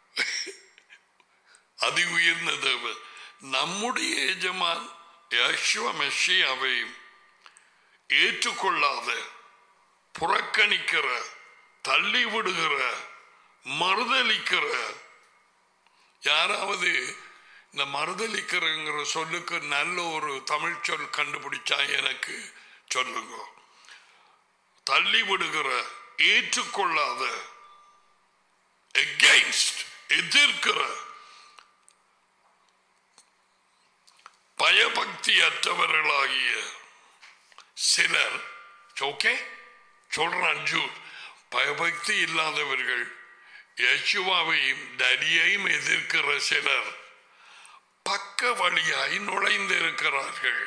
அதி உயர்ந்த தேவன் நம்முடைய எஜமான் யஷ்வ மெஷியாவை ஏற்றுக்கொள்ளாத புறக்கணிக்கிற தள்ளி விடுகிற மறுதளிக்கிற யாராவது இந்த மறுதளிக்கிறங்கிற சொல்லுக்கு நல்ல ஒரு தமிழ் சொல் கண்டுபிடிச்சா எனக்கு சொல்லுங்க தள்ளி விடுகிற ஏற்றுக்கொள்ளாத எகெயின்ஸ்ட் எதிர்க்கிற பயபக்தியற்றவர்களாகிய சிலர் ஓகே சொல்றான் ஜூட் பயபக்தி இல்லாதவர்கள் யசுவாவையும் தடியையும் எதிர்க்கிற சிலர் பக்க வழியாய் நுழைந்திருக்கிறார்கள்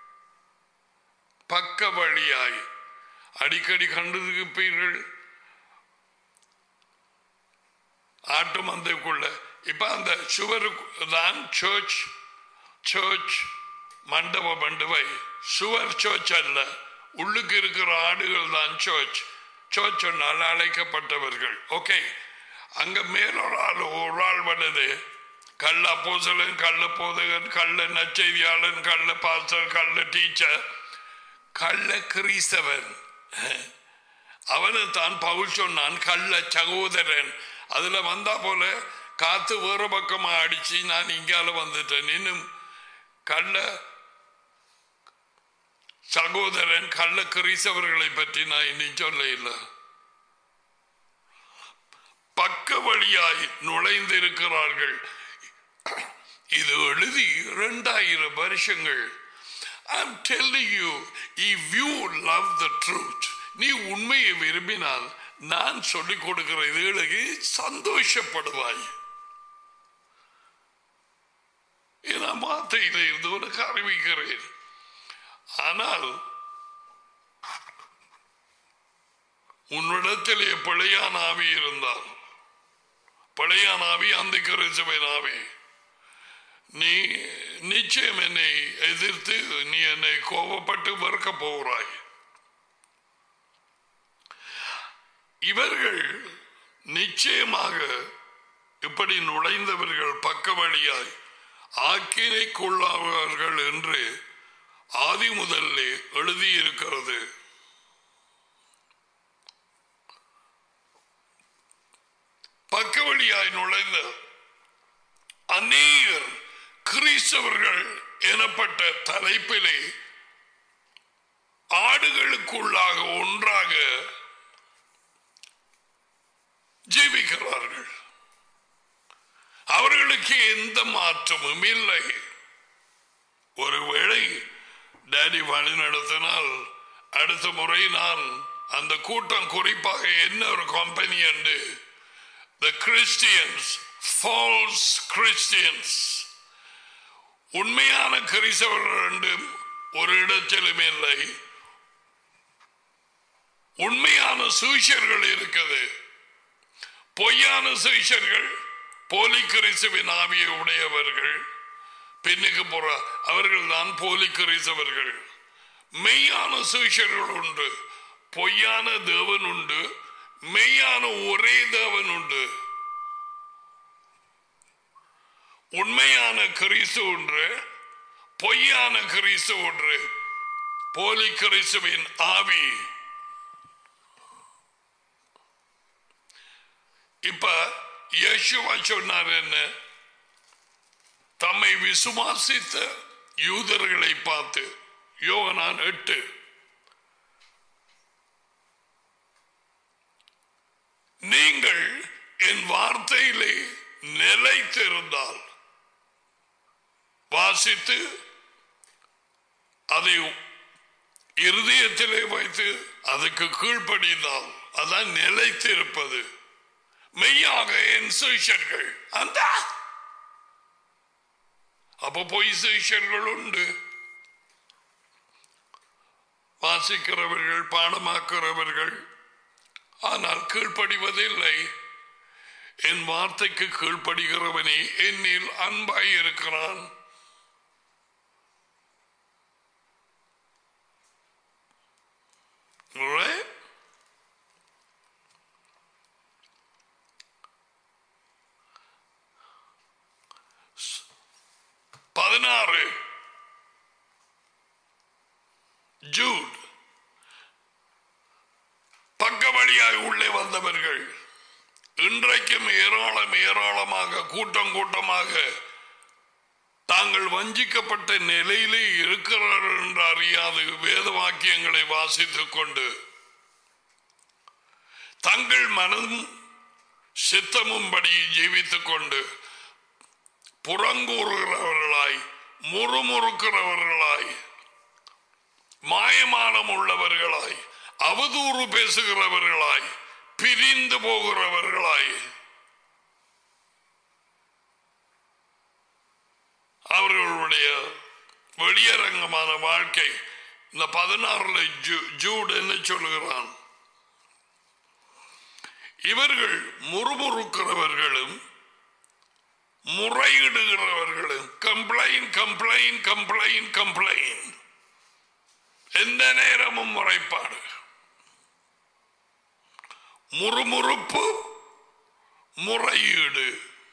பக்க வழியாய் அடிக்கடி கண்டிருப்பீர்கள் ஆட்டு மந்தைக்குள்ள இப்ப அந்த சுவருக்கு தான் சர்ச் சர்ச் மண்டப மண்டபை சுவர் சர்ச் அல்ல உள்ளுக்கு இருக்கிற ஆடுகள் தான் சர்ச் சர்ச் சொன்னால் அழைக்கப்பட்டவர்கள் ஓகே அங்க மேலொரு ஆள் ஒரு ஆள் வந்தது கள்ள அப்போசலன் கள்ள போதகன் கள்ள நச்செய்தியாளன் கள்ள பாஸ்டர் கள்ள டீச்சர் கள்ள கிறிஸ்தவன் அவனு தான் பவுல் சொன்னான் கள்ள சகோதரன் அதுல வந்தா போல காத்து வேறு பக்கமா அடிச்சு நான் இங்கால வந்துட்டேன் இன்னும் கள்ள சகோதரன் கள்ள கிறிஸ்தவர்களை பற்றி நான் இன்னும் சொல்ல இல்லை பக்க வழியாய் நுழைந்திருக்கிறார்கள் இது எழுதி இரண்டாயிரம் வருஷங்கள் I'm telling you, if you love the truth, நீ உண்மையை விரும்பினால் நான் சொல்லிக் கொடுக்கிற இதுகளுக்கு சந்தோஷப்படுவாய் நான் வார்த்தையில இருந்து உனக்கு அறிவிக்கிறேன் ஆனால் உன்னிடத்திலே பிழையான ஆவி இருந்தால் பழையான ஆவி அந்த கிறிஸ்துவின் ஆவி நீ நிச்சயம் என்னை எதிர்த்து நீ என்னை கோபப்பட்டு வெறுக்க போகிறாய் இவர்கள் நிச்சயமாக இப்படி நுழைந்தவர்கள் பக்க வழியாய் ஆக்கினைக்குள்ளாவார்கள் என்று ஆதி முதல்லே எழுதியிருக்கிறது பக்க வழியாய் நுழைந்த அநேகர் கிறிஸ்தவர்கள் எனப்பட்ட தலைப்பிலே ஆடுகளுக்குள்ளாக ஒன்றாக ஜீவிக்கிறார்கள் அவர்களுக்கு எந்த மாற்றமும் இல்லை ஒருவேளை டேடி வழி நடத்தினால் அடுத்த முறை நான் அந்த கூட்டம் குறிப்பாக என்ன ஒரு கம்பெனி என்று த கிறிஸ்டியன்ஸ் ஃபால்ஸ் கிறிஸ்டியன்ஸ் உண்மையான கிறிஸ்தவர்கள் ரெண்டும் ஒரு இடத்திலும் இல்லை உண்மையான சூஷர்கள் இருக்குது பொய்யான சூஷர்கள் போலி கிறிஸ்துவின் ஆவியை உடையவர்கள் பின்னுக்கு போற அவர்கள் தான் போலி கிறிஸ்தவர்கள் மெய்யான சூஷர்கள் உண்டு பொய்யான தேவன் உண்டு மெய்யான ஒரே தேவன் உண்டு உண்மையான கிறிஸ்து ஒன்று பொய்யான கிறிஸ்து ஒன்று போலி கிறிஸ்துவின் ஆவி இப்ப யேசுவா சொன்னார் என்ன தம்மை விசுவாசித்த யூதர்களை பார்த்து யோகனான் எட்டு நீங்கள் என் வார்த்தையிலே நிலைத்திருந்தால் வாசித்து அதை இருதயத்திலே வைத்து அதுக்கு கீழ்ப்படிந்தால் அதான் நிலைத்திருப்பது மெய்யாக என் சிஷர்கள் அந்த அப்ப பொய் சிஷர்கள் உண்டு வாசிக்கிறவர்கள் பாடமாக்கிறவர்கள் ஆனால் கீழ்ப்படிவதில்லை என் வார்த்தைக்கு கீழ்ப்படுகிறவனே என்னில் அன்பாய் இருக்கிறான் Right? பதினாறு ஜூன் பக்க வழியாக உள்ளே வந்தவர்கள் இன்றைக்கும் ஏராளம் ஏராளமாக கூட்டம் கூட்டமாக தாங்கள் வஞ்சிக்கப்பட்ட நிலையிலே இருக்கிறார்கள் என்று அறியாது வேத வாக்கியங்களை வாசித்துக் கொண்டு தங்கள் மனம் சித்தமும்படி ஜீவித்துக் கொண்டு புறங்கூறுகிறவர்களாய் முறுமுறுக்கிறவர்களாய் மாயமானம் உள்ளவர்களாய் அவதூறு பேசுகிறவர்களாய் பிரிந்து போகிறவர்களாய் அவர்களுடைய வெளியரங்கமான வாழ்க்கை இந்த பதினாறுல ஜூட் என்ன சொல்லுகிறான் இவர்கள் முறுமுறுக்கிறவர்களும் முறையிடுகிறவர்களும் கம்ப்ளைன் கம்ப்ளைன் கம்ப்ளைன் கம்ப்ளைன் எந்த நேரமும் முறைப்பாடு முறுமுறுப்பு முறையீடு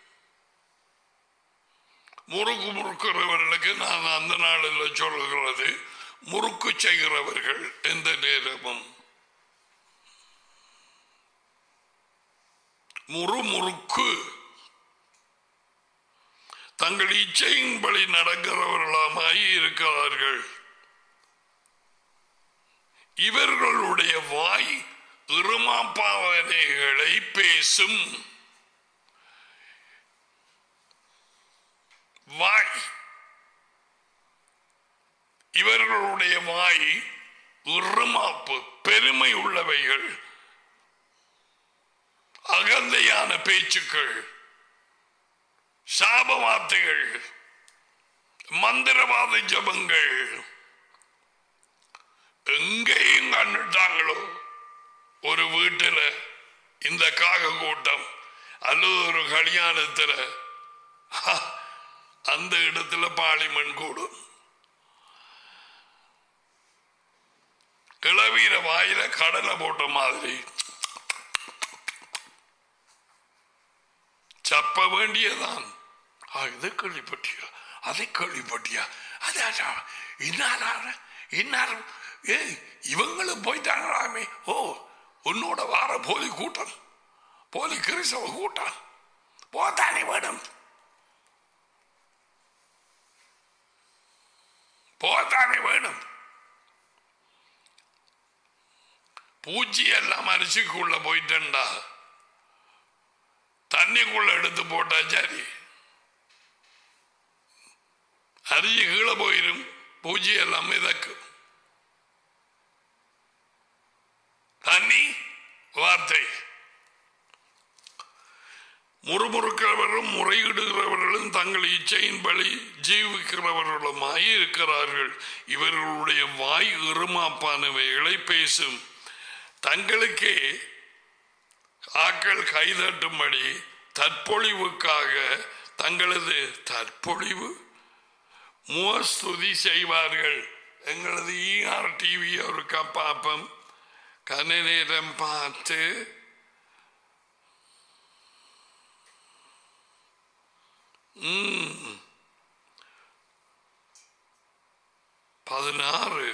முறுக்கு முறுக்கிறவர்களுக்கு நான் அந்த நாளில் சொல்லுகிறது முறுக்கு செய்கிறவர்கள் எந்த நேரமும் முறுமுறுக்கு தங்கள் இச்சையின்படி நடக்கிறவர்களாமாய் இருக்கிறார்கள் இவர்களுடைய வாய் இருமாப்பாவனைகளை பேசும் வாய் இவர்களுடைய வாய் இறுமாப்பு பெருமை உள்ளவைகள் அகந்தையான பேச்சுக்கள் சாப வார்த்தைகள் மந்திரவாத ஜபங்கள் எங்கேயும் கண்டுட்டாங்களோ ஒரு வீட்டுல இந்த காக கூட்டம் அல்லது ஒரு கல்யாணத்துல ஹ, அந்த இடத்துல பாலிமண் கூடும் கிளவீர வாயில கடலை போட்ட மாதிரி சப்ப வேண்டியதான் ஆ, இதை கேள்விப்பட்டியா அதை கேள்விப்பட்டியா அதாடா இன்னாரா இன்னார் ஏ இவங்களும் போயிட்டாங்களாமே ஓ உன்னோட வார போலி கூட்டம் போலி கிறிஸ்தவ கூட்டம் போத்தானே வேணும் போத்தானே வேணும் பூச்சி எல்லாம் அரிசிக்குள்ள போயிட்டேன்டா தண்ணிக்குள்ள எடுத்து போட்டா சரி அரிசி கீழே போயிடும் பூச்சி எல்லாம் மிதக்கும் தண்ணி வார்த்தை முறுமுறுக்கிறவரும் முறையிடுகிறவர்களும் தங்கள் இச்சையின் பலி ஜீவிக்கிறவர்களுமாய் இருக்கிறார்கள் இவர்களுடைய வாய் இருமாப்பானவைகளை பேசும் தங்களுக்கே ஆக்கள் கைதட்டும்படி தற்பொழிவுக்காக தங்களது தற்பொழிவு முகஸ்துதி செய்வார்கள் எங்களது ஈஆர் டிவி ஒருக்கா பார்ப்போம் கன நேரம் பார்த்து ம். பதினாறு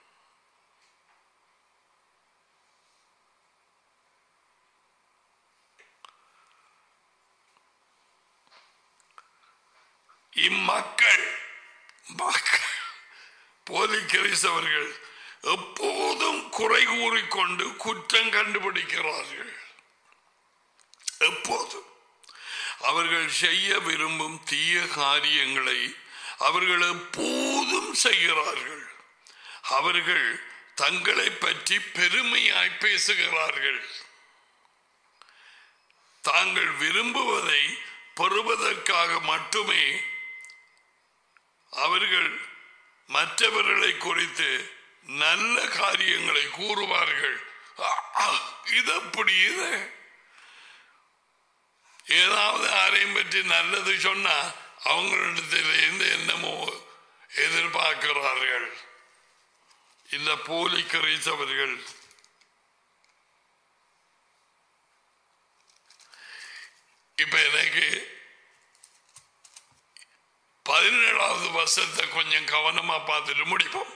இம்மக்கள் மக்கள் போலி கிறிஸ்தவர்கள் எப்போதும் குறை கூறிக்கொண்டு குற்றம் கண்டுபிடிக்கிறார்கள் எப்போதும் அவர்கள் செய்ய விரும்பும் தீய காரியங்களை அவர்கள் எப்போதும் செய்கிறார்கள் அவர்கள் தங்களை பற்றி பெருமையாய் பேசுகிறார்கள் தாங்கள் விரும்புவதை பெறுவதற்காக மட்டுமே அவர்கள் மற்றவர்களை குறித்து நல்ல காரியங்களை கூறுவார்கள் ஆ, ஆ, இது அப்படி இது ஏதாவது யாரையும் பற்றி நல்லது சொன்னா அவங்களிடத்திலிருந்து என்னமோ எதிர்பார்க்கிறார்கள் இந்த போலி கிரைத்தவர்கள் இப்ப எனக்கு பதினேழாவது வருஷத்தை கொஞ்சம் கவனமா பார்த்துட்டு முடிப்போம்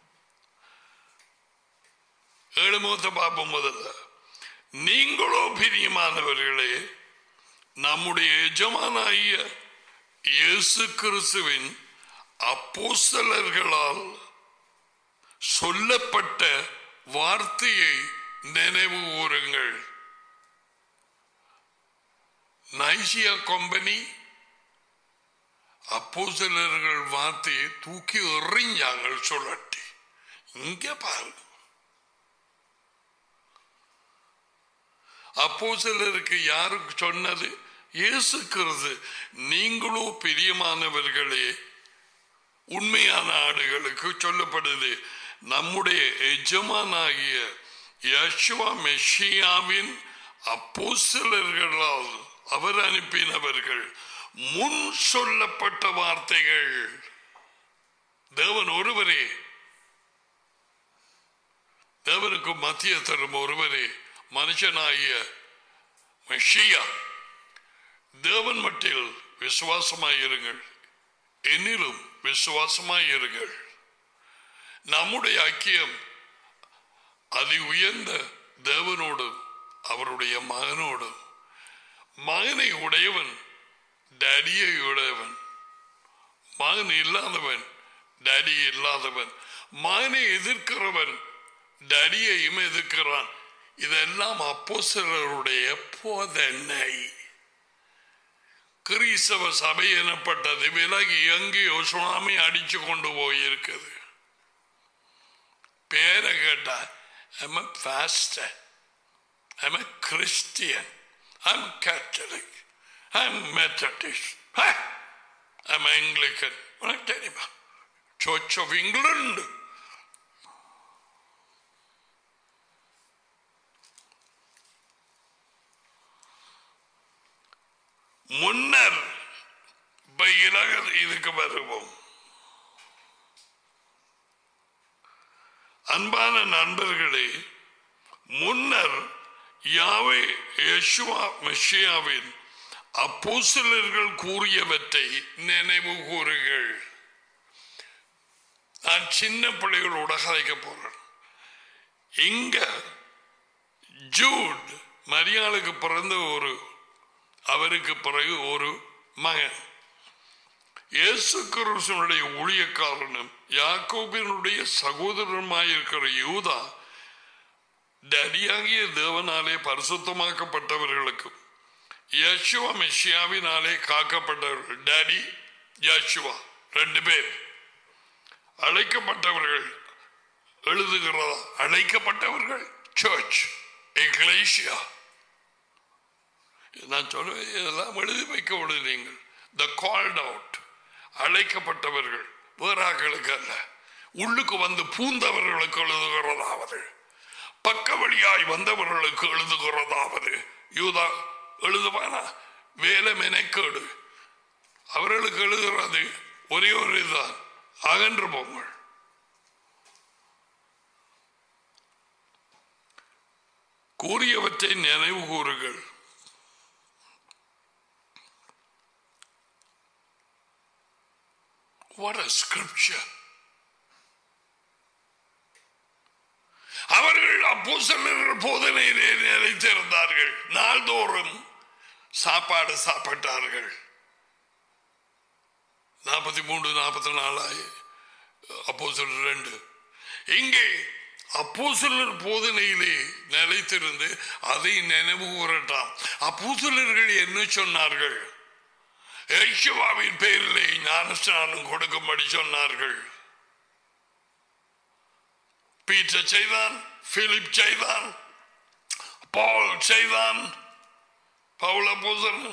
ஏழு மூத்த பார்ப்போம் முதல்ல நீங்களோ பிரியமானவர்களே நம்முடைய எஜமானாகிய இயேசு கிறிஸ்துவின் அப்போஸ்தலர்களால் சொல்லப்பட்ட வார்த்தையை நினைவு கூறுங்கள் நைசியா கம்பெனி அப்போஸ்தலர்கள் வார்த்தையை தூக்கி எறிஞ்சாங்க சொல்லட்டி இங்க பாருங்க அப்போஸ்தலருக்கு யாருக்கு சொன்னது இயேசு கிறிஸ்து நீங்களோ பிரியமானவர்களே உண்மையான ஆடுகளுக்கு சொல்லப்படுது நம்முடைய எஜமானாகிய யஷ்வா மெஷியாவின் அப்போஸ்தலர்களால் அவர் அனுப்பினவர்கள் முன் சொல்லப்பட்ட வார்த்தைகள் தேவன் ஒருவரே தேவனுக்கு மத்திய தரும் ஒருவரே மனுஷனாகிய மெஷியா தேவன் மட்டில் விசுவாசமாயிருங்கள் என்னிலும் விசுவாசமாயிருங்கள் நம்முடைய ஐக்கியம் அதி உயர்ந்த தேவனோடும் அவருடைய மகனோடும் மகனை உடையவன் டேடியை உடையவன் மகன் இல்லாதவன் டேடி இல்லாதவன் மகனை எதிர்க்கிறவன் டேடியையும் எதிர்க்கிறான் இதெல்லாம் அப்போஸ்தலருடைய போதனை கிறிஸ்தவ சபை எனப்பட்டது விலகி எங்கேயோ சுனாமி அடிச்சு கொண்டு போயிருக்குது பேரை கேட்டா I'm a pastor. I'm a Christian. I'm Catholic. I'm Methodist. Huh? I'm Anglican. உனக்கு தெரியுமா Church of England. முன்னர் இப்ப இலக இதுக்கு வருவோம் அன்பான நண்பர்களே முன்னர் யாவே யெஷுவா மெஷியாவின் அப்போஸ்தலர்கள் கூறியவற்றை நினைவு கூறுகள் நான் சின்ன பிள்ளைகளோட கதைக்க போறேன் இங்க ஜூட் மரியாளுக்கு பிறந்த ஒரு அவருக்கு பிறகு ஒரு மகன் இயேசு கிறிஸ்துவனுடைய ஊழியக்காரனும் யாக்கோபினுடைய சகோதரனுமாயிருக்கிற யூதா டடியாகிய தேவனாலே பரிசுத்தமாக்கப்பட்டவர்களுக்கும் யசுவா மெஷியாவினாலே காக்கப்பட்டவர்கள் டேடி யசுவா ரெண்டு பேர் அழைக்கப்பட்டவர்கள் எழுதுகிறதா அழைக்கப்பட்டவர்கள் சர்ச் எக்லேஷியா நான் சொல்லுவேன் இதெல்லாம் எழுதி வைக்க விடு நீங்கள் த கால்ட் அவுட் அழைக்கப்பட்டவர்கள் வேறாக்களுக்கு அல்ல உள்ளுக்கு வந்து பூந்தவர்களுக்கு எழுதுகிறதாவது பக்க வழியாய் வந்தவர்களுக்கு எழுதுகிறதாவது யூதா எழுதுவானா வேலை மெனக்கேடு அவர்களுக்கு எழுதுகிறது ஒரே ஒரு இதுதான் அகன்று போங்கள் கூறியவற்றை நினைவு கூறுகள் What a scripture. அவர்கள் அப்போஸ்தலர்கள் போதனையிலே நிலைத்திருந்தார்கள் நாள்தோறும் சாப்பாடு சாப்பிட்டார்கள் நாற்பத்தி மூன்று நாற்பத்தி நாலாய் அப்போஸ்தலர் ரெண்டு இங்கே அப்போஸ்தலர் போதனையிலே நிலைத்திருந்து அதை நினைவு கூறட்டாம் அப்போஸ்தலர்கள் என்ன சொன்னார்கள் யேசுவாவின் பேரிலே ஞானஸ்நானம் கொடுக்கும்படி சொன்னார்கள் பீட்டர் செய்தான் பிலிப் செய்தான் பால் செய்தான் பவுல பூசன்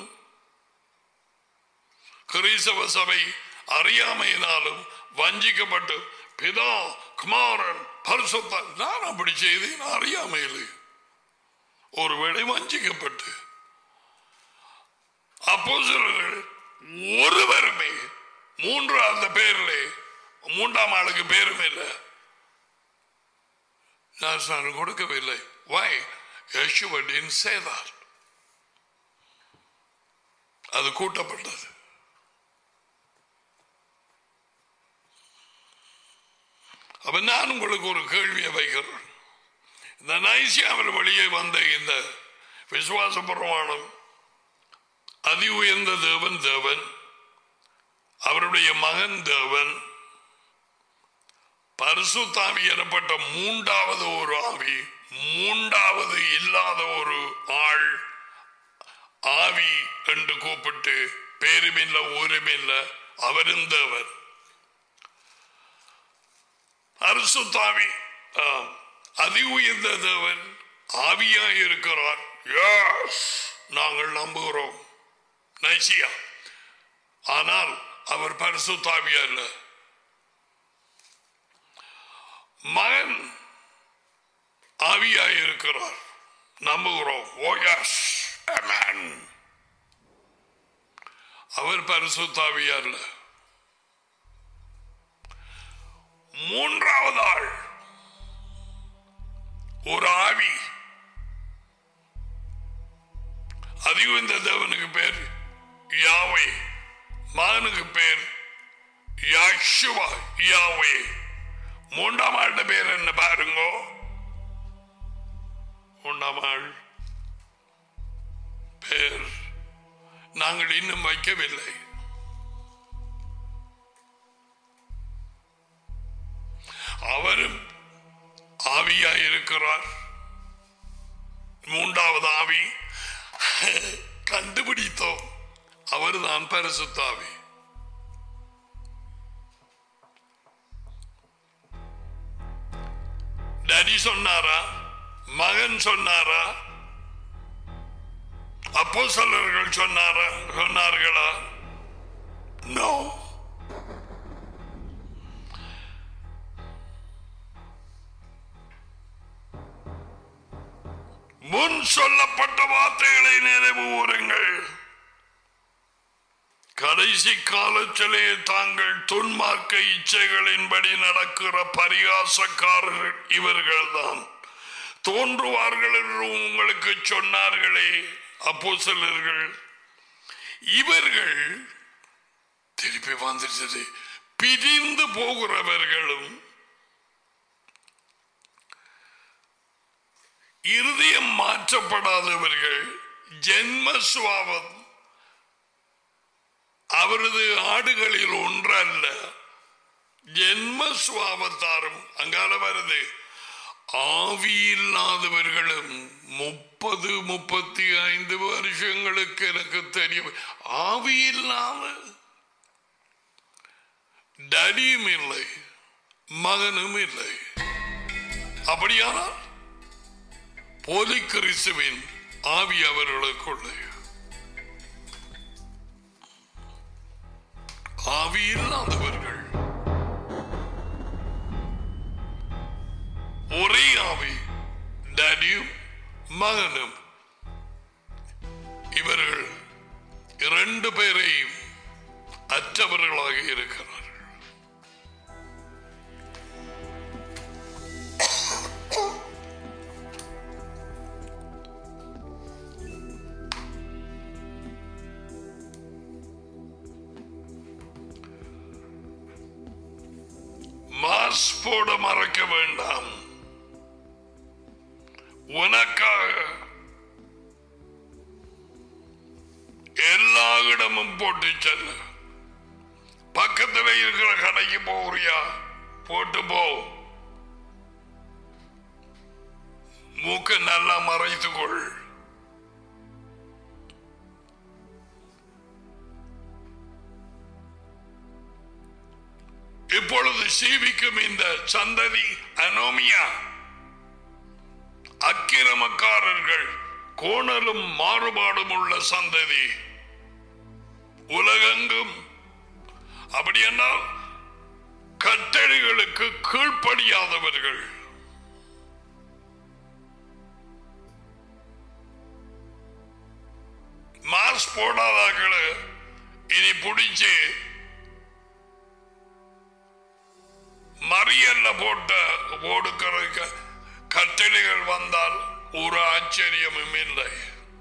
கிறிஸ்தவ சபை அறியாமையினாலும் வஞ்சிக்கப்பட்டு பிதா குமாரன் பரிசுத்தன் நான் அப்படி செய்தேன் அறியாமையில் ஒருவேளை வஞ்சிக்கப்பட்டு அப்போஸ்தலர்கள் ஒருவருமே மூன்று அந்த பேரிலே மூன்றாம் ஆளுக்கு பேரும் இல்லை நான் கொடுக்கவில்லை வை யசுவடின் செய்தார் அது கூட்டப்பட்டது அப்ப நான் உங்களுக்கு ஒரு கேள்வியை வைக்கிறேன் இந்த நைசியாவில் வெளியே வந்த இந்த விசுவாச பிரமாணம் அதி உயர்ந்த தேவன் தேவன் அவருடைய மகன் தேவன் பரிசுத்தாவி எனப்பட்ட மூன்றாவது ஒரு ஆவி மூன்றாவது இல்லாத ஒரு ஆள் ஆவி என்று கூப்பிட்டு பேருமில்ல ஊருமில்ல அவரும் தேவன் அரிசுத்தாவி ஆம், அதி உயர்ந்த தேவன் ஆவியாய் இருக்கிறார் Yes, நாங்கள் நம்புகிறோம் நைசியா ஆனால் அவர் பரிசுத்தாவி அல்ல மகன் ஆவியாய் இருக்கிறார் நம்புகிறோம் ஓ yes, amen. அவர் பரிசுத்தாவி அல்ல மூன்றாவது ஆள் ஒரு ஆவி அதிகம் இந்த தேவனுக்கு பேர் யாவே மகனுக்கு பேர் யாஷுவா யாவே மூன்றாம் ஆளுடைய பேர் என்ன பாருங்க மூன்றாம் ஆள் பேர் நாங்கள் இன்னும் வைக்கவில்லை அவரும் ஆவியாய் இருக்கிறார் மூன்றாவது ஆவி கண்டுபிடித்தோம் அவர்தான் பரிசுத்தாவி டேடி சொன்னாரா மகன் சொன்னாரா அப்போ சொன்னாரா சொன்னார்களா நோ முன் சொல்லப்பட்ட வார்த்தைகளை நினைவு கூறுங்கள் கடைசி காலத்திலே தாங்கள் துன்மார்க்க இச்சைகளின்படி நடக்கிற பரிகாசக்காரர்கள் இவர்கள்தான் தோன்றுவார்கள் என்று உங்களுக்கு சொன்னார்களே அப்போ இவர்கள் திருப்பி வந்துட்டது பிரிந்து போகிறவர்களும் இருதயம் மாற்றப்படாதவர்கள் ஜென்ம சுவாபம் அவரது ஆடுகளில் ஒன்றல்ல ஜென்ம சுவாபத்தாரும் அங்கால வருது ஆவி இல்லாதவர்களும் முப்பது முப்பத்தி ஐந்து வருஷங்களுக்கு எனக்கு தெரியும் ஆவி இல்லாத டடியும் இல்லை மகனும் இல்லை அப்படியானால் போலி கிறிஸ்துவின் ஆவி அவர்களுக்குள்ளே ஆவி இல்லாதவர்கள் ஒரே ஆவி டேடியும் மகனும் இவர்கள் இரண்டு பேரையும் அற்றவர்களாக இருக்கிறார்கள் மாஸ் போட மறக்க வேண்டாம் உனக்காக எல்லா இடமும் போட்டு செல்ல பக்கத்தில் இருக்கிற கடைக்கு போறியா போட்டு போ மூக்க நல்லா மறைத்துக்கொள் இப்பொழுது சீவிக்கும் இந்த சந்ததி அனோமியா அக்கிரமக்காரர்கள் கோணலும் மாறுபாடும் உள்ள சந்ததி உலகெங்கும் அப்படி என்றால் கட்டளைகளுக்கு கீழ்ப்படியாதவர்கள் மாஸ் போடாதாக்களை இனி பிடிச்சு மறியல்ல போட்ட ஓடுக்கிறதுக்கு கட்டளைகள் வந்தால் ஒரு ஆச்சரியமும் இல்லை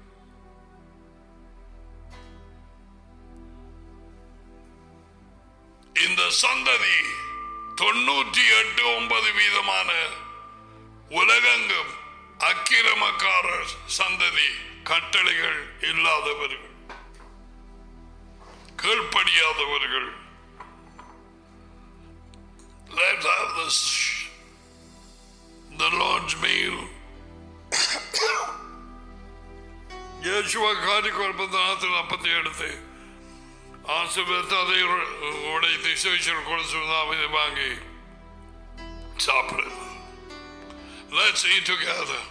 இந்த சந்ததி தொண்ணூற்றி எட்டு ஒன்பது வீதமான உலகெங்கும் அக்கிரமக்காரர் சந்ததி கட்டளைகள் இல்லாதவர்கள் கீழ்ப்படியாதவர்கள் Let's have this the Lord's meal. യേശുവ കാര്യക്കുഴപ്പത്തിനകത്ത് അപ്പത്തെ എടുത്ത് ആശുപത്രി അതേ ഉടയത്ത് ശേഷം കൊടുത്തു അവനെ വാങ്ങി സാപ്പിടുന്നു Let's eat together.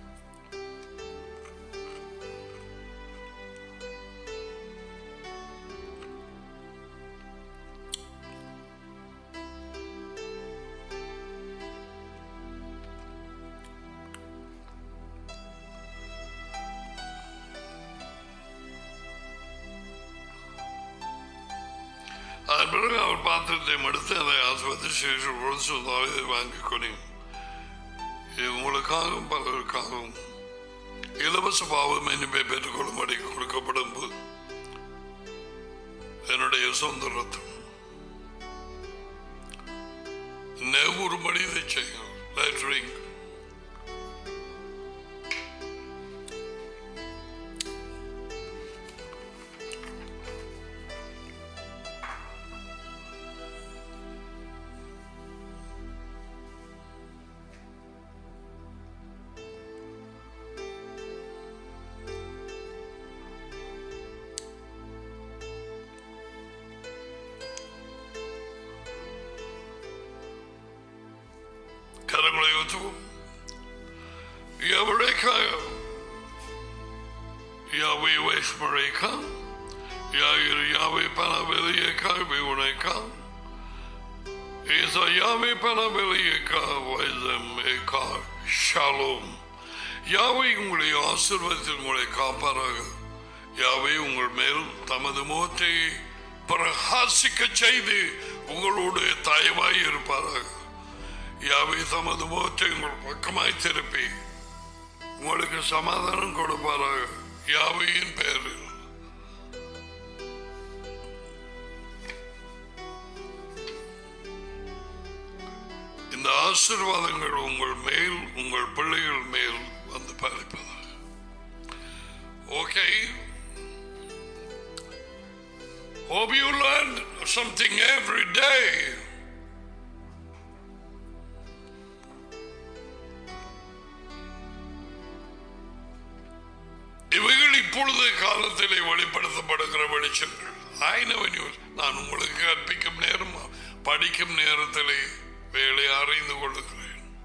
அதன் பிறகு அவர் பாத்திரத்தை எடுத்து அதை ஆஸ்பத்திரி சேஷம் கொடுத்து இதை வாங்கி கொடி இது உங்களுக்காகவும் பலருக்காகவும் இலவச பாவம் இனிமே பெற்றுக்கொள்ளும்படி கொடுக்கப்படும் போது என்னுடைய சொந்த ரத்தம் நெவுறும்படி இதை செய்யும் Let's drink. உனைக்காம் யாயிரு யாவை பண வெளியே காய்வை உனைக்காம் ஏசா யாவை பண வெளியே காய்வம் ஏகா ஷாலோம் யாவை உங்களை ஆசிர்வதித்து உங்களை காப்பாராக யாவை உங்கள் மேல் தமது முகத்தை பிரகாசிக்க செய்து உங்களோடு தயவாய் இருப்பாராக யாவை தமது முகத்தை உங்கள் பக்கமாய் திருப்பி உங்களுக்கு சமாதானம் கொடுப்பாராக யாவையின் பெயரில் இந்த ஆசீர்வாதங்கள் உங்கள் மேல் உங்கள் பிள்ளைகள் மேல் வந்து பாதிப்பதாக okay Hope you learn something every day. இவைகள் இப்பொழுது காலத்திலே வெளிப்படுத்தப்படுகிற வெளிச்சங்கள் ஆயினவன் நான் உங்களுக்கு கற்பிக்கும் நேரம் படிக்கும் நேரத்திலே வேலை அறிந்து கொள்ளுகிறேன்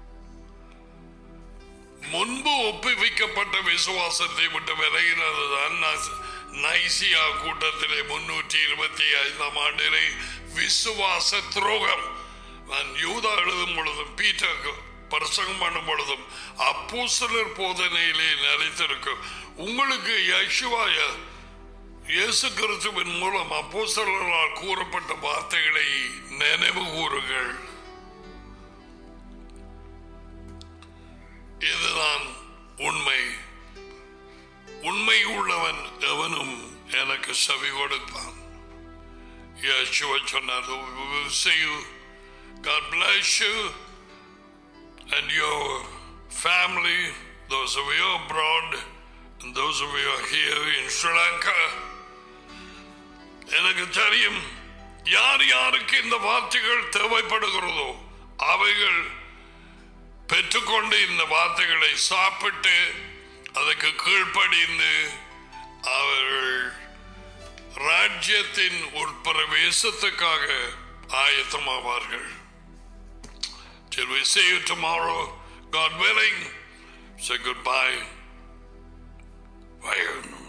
முன்பு ஒப்புவிக்கப்பட்ட விசுவாசத்தை விட்டு விலகினதுதான் நைசியா கூட்டத்திலே முன்னூற்றி இருபத்தி ஐந்தாம் ஆண்டிலே விசுவாச துரோகம் நான் யூதா எழுதும் பொழுதும் பீட்டர் பிரசங்கம் பண்ணும் பொழுதும் அப்போஸ்தலர் போதனையிலே நிலைத்திருக்கும் உங்களுக்கு யசுவாய இயேசு கிறிஸ்துவின் மூலம் அப்போஸ்தலர்களால் கூறப்பட்ட வார்த்தைகளை நினைவு கூறுங்கள் இதுதான் உண்மை உண்மை உள்ளவன் எவனும் எனக்கு செவி கொடுப்பான் யேசுவ சொன்னார் "We will see you. God bless you and your family, those of you abroad, and those of you here in Sri Lanka. எனக்கு தெரியும் யார் யாருக்கு இந்த வார்த்தைகள் தேவைப்படுகிறதோ அவைகள் பெற்றுக்கொண்டு இந்த வார்த்தைகளை சாப்பிட்டு அதுக்கு கீழ்ப்படிந்து அவர்கள் ராஜ்யத்தின் உட்பிரவேசத்துக்காக ஆயத்தமாவார்கள் Till we see you tomorrow, God willing, say goodbye. Bye.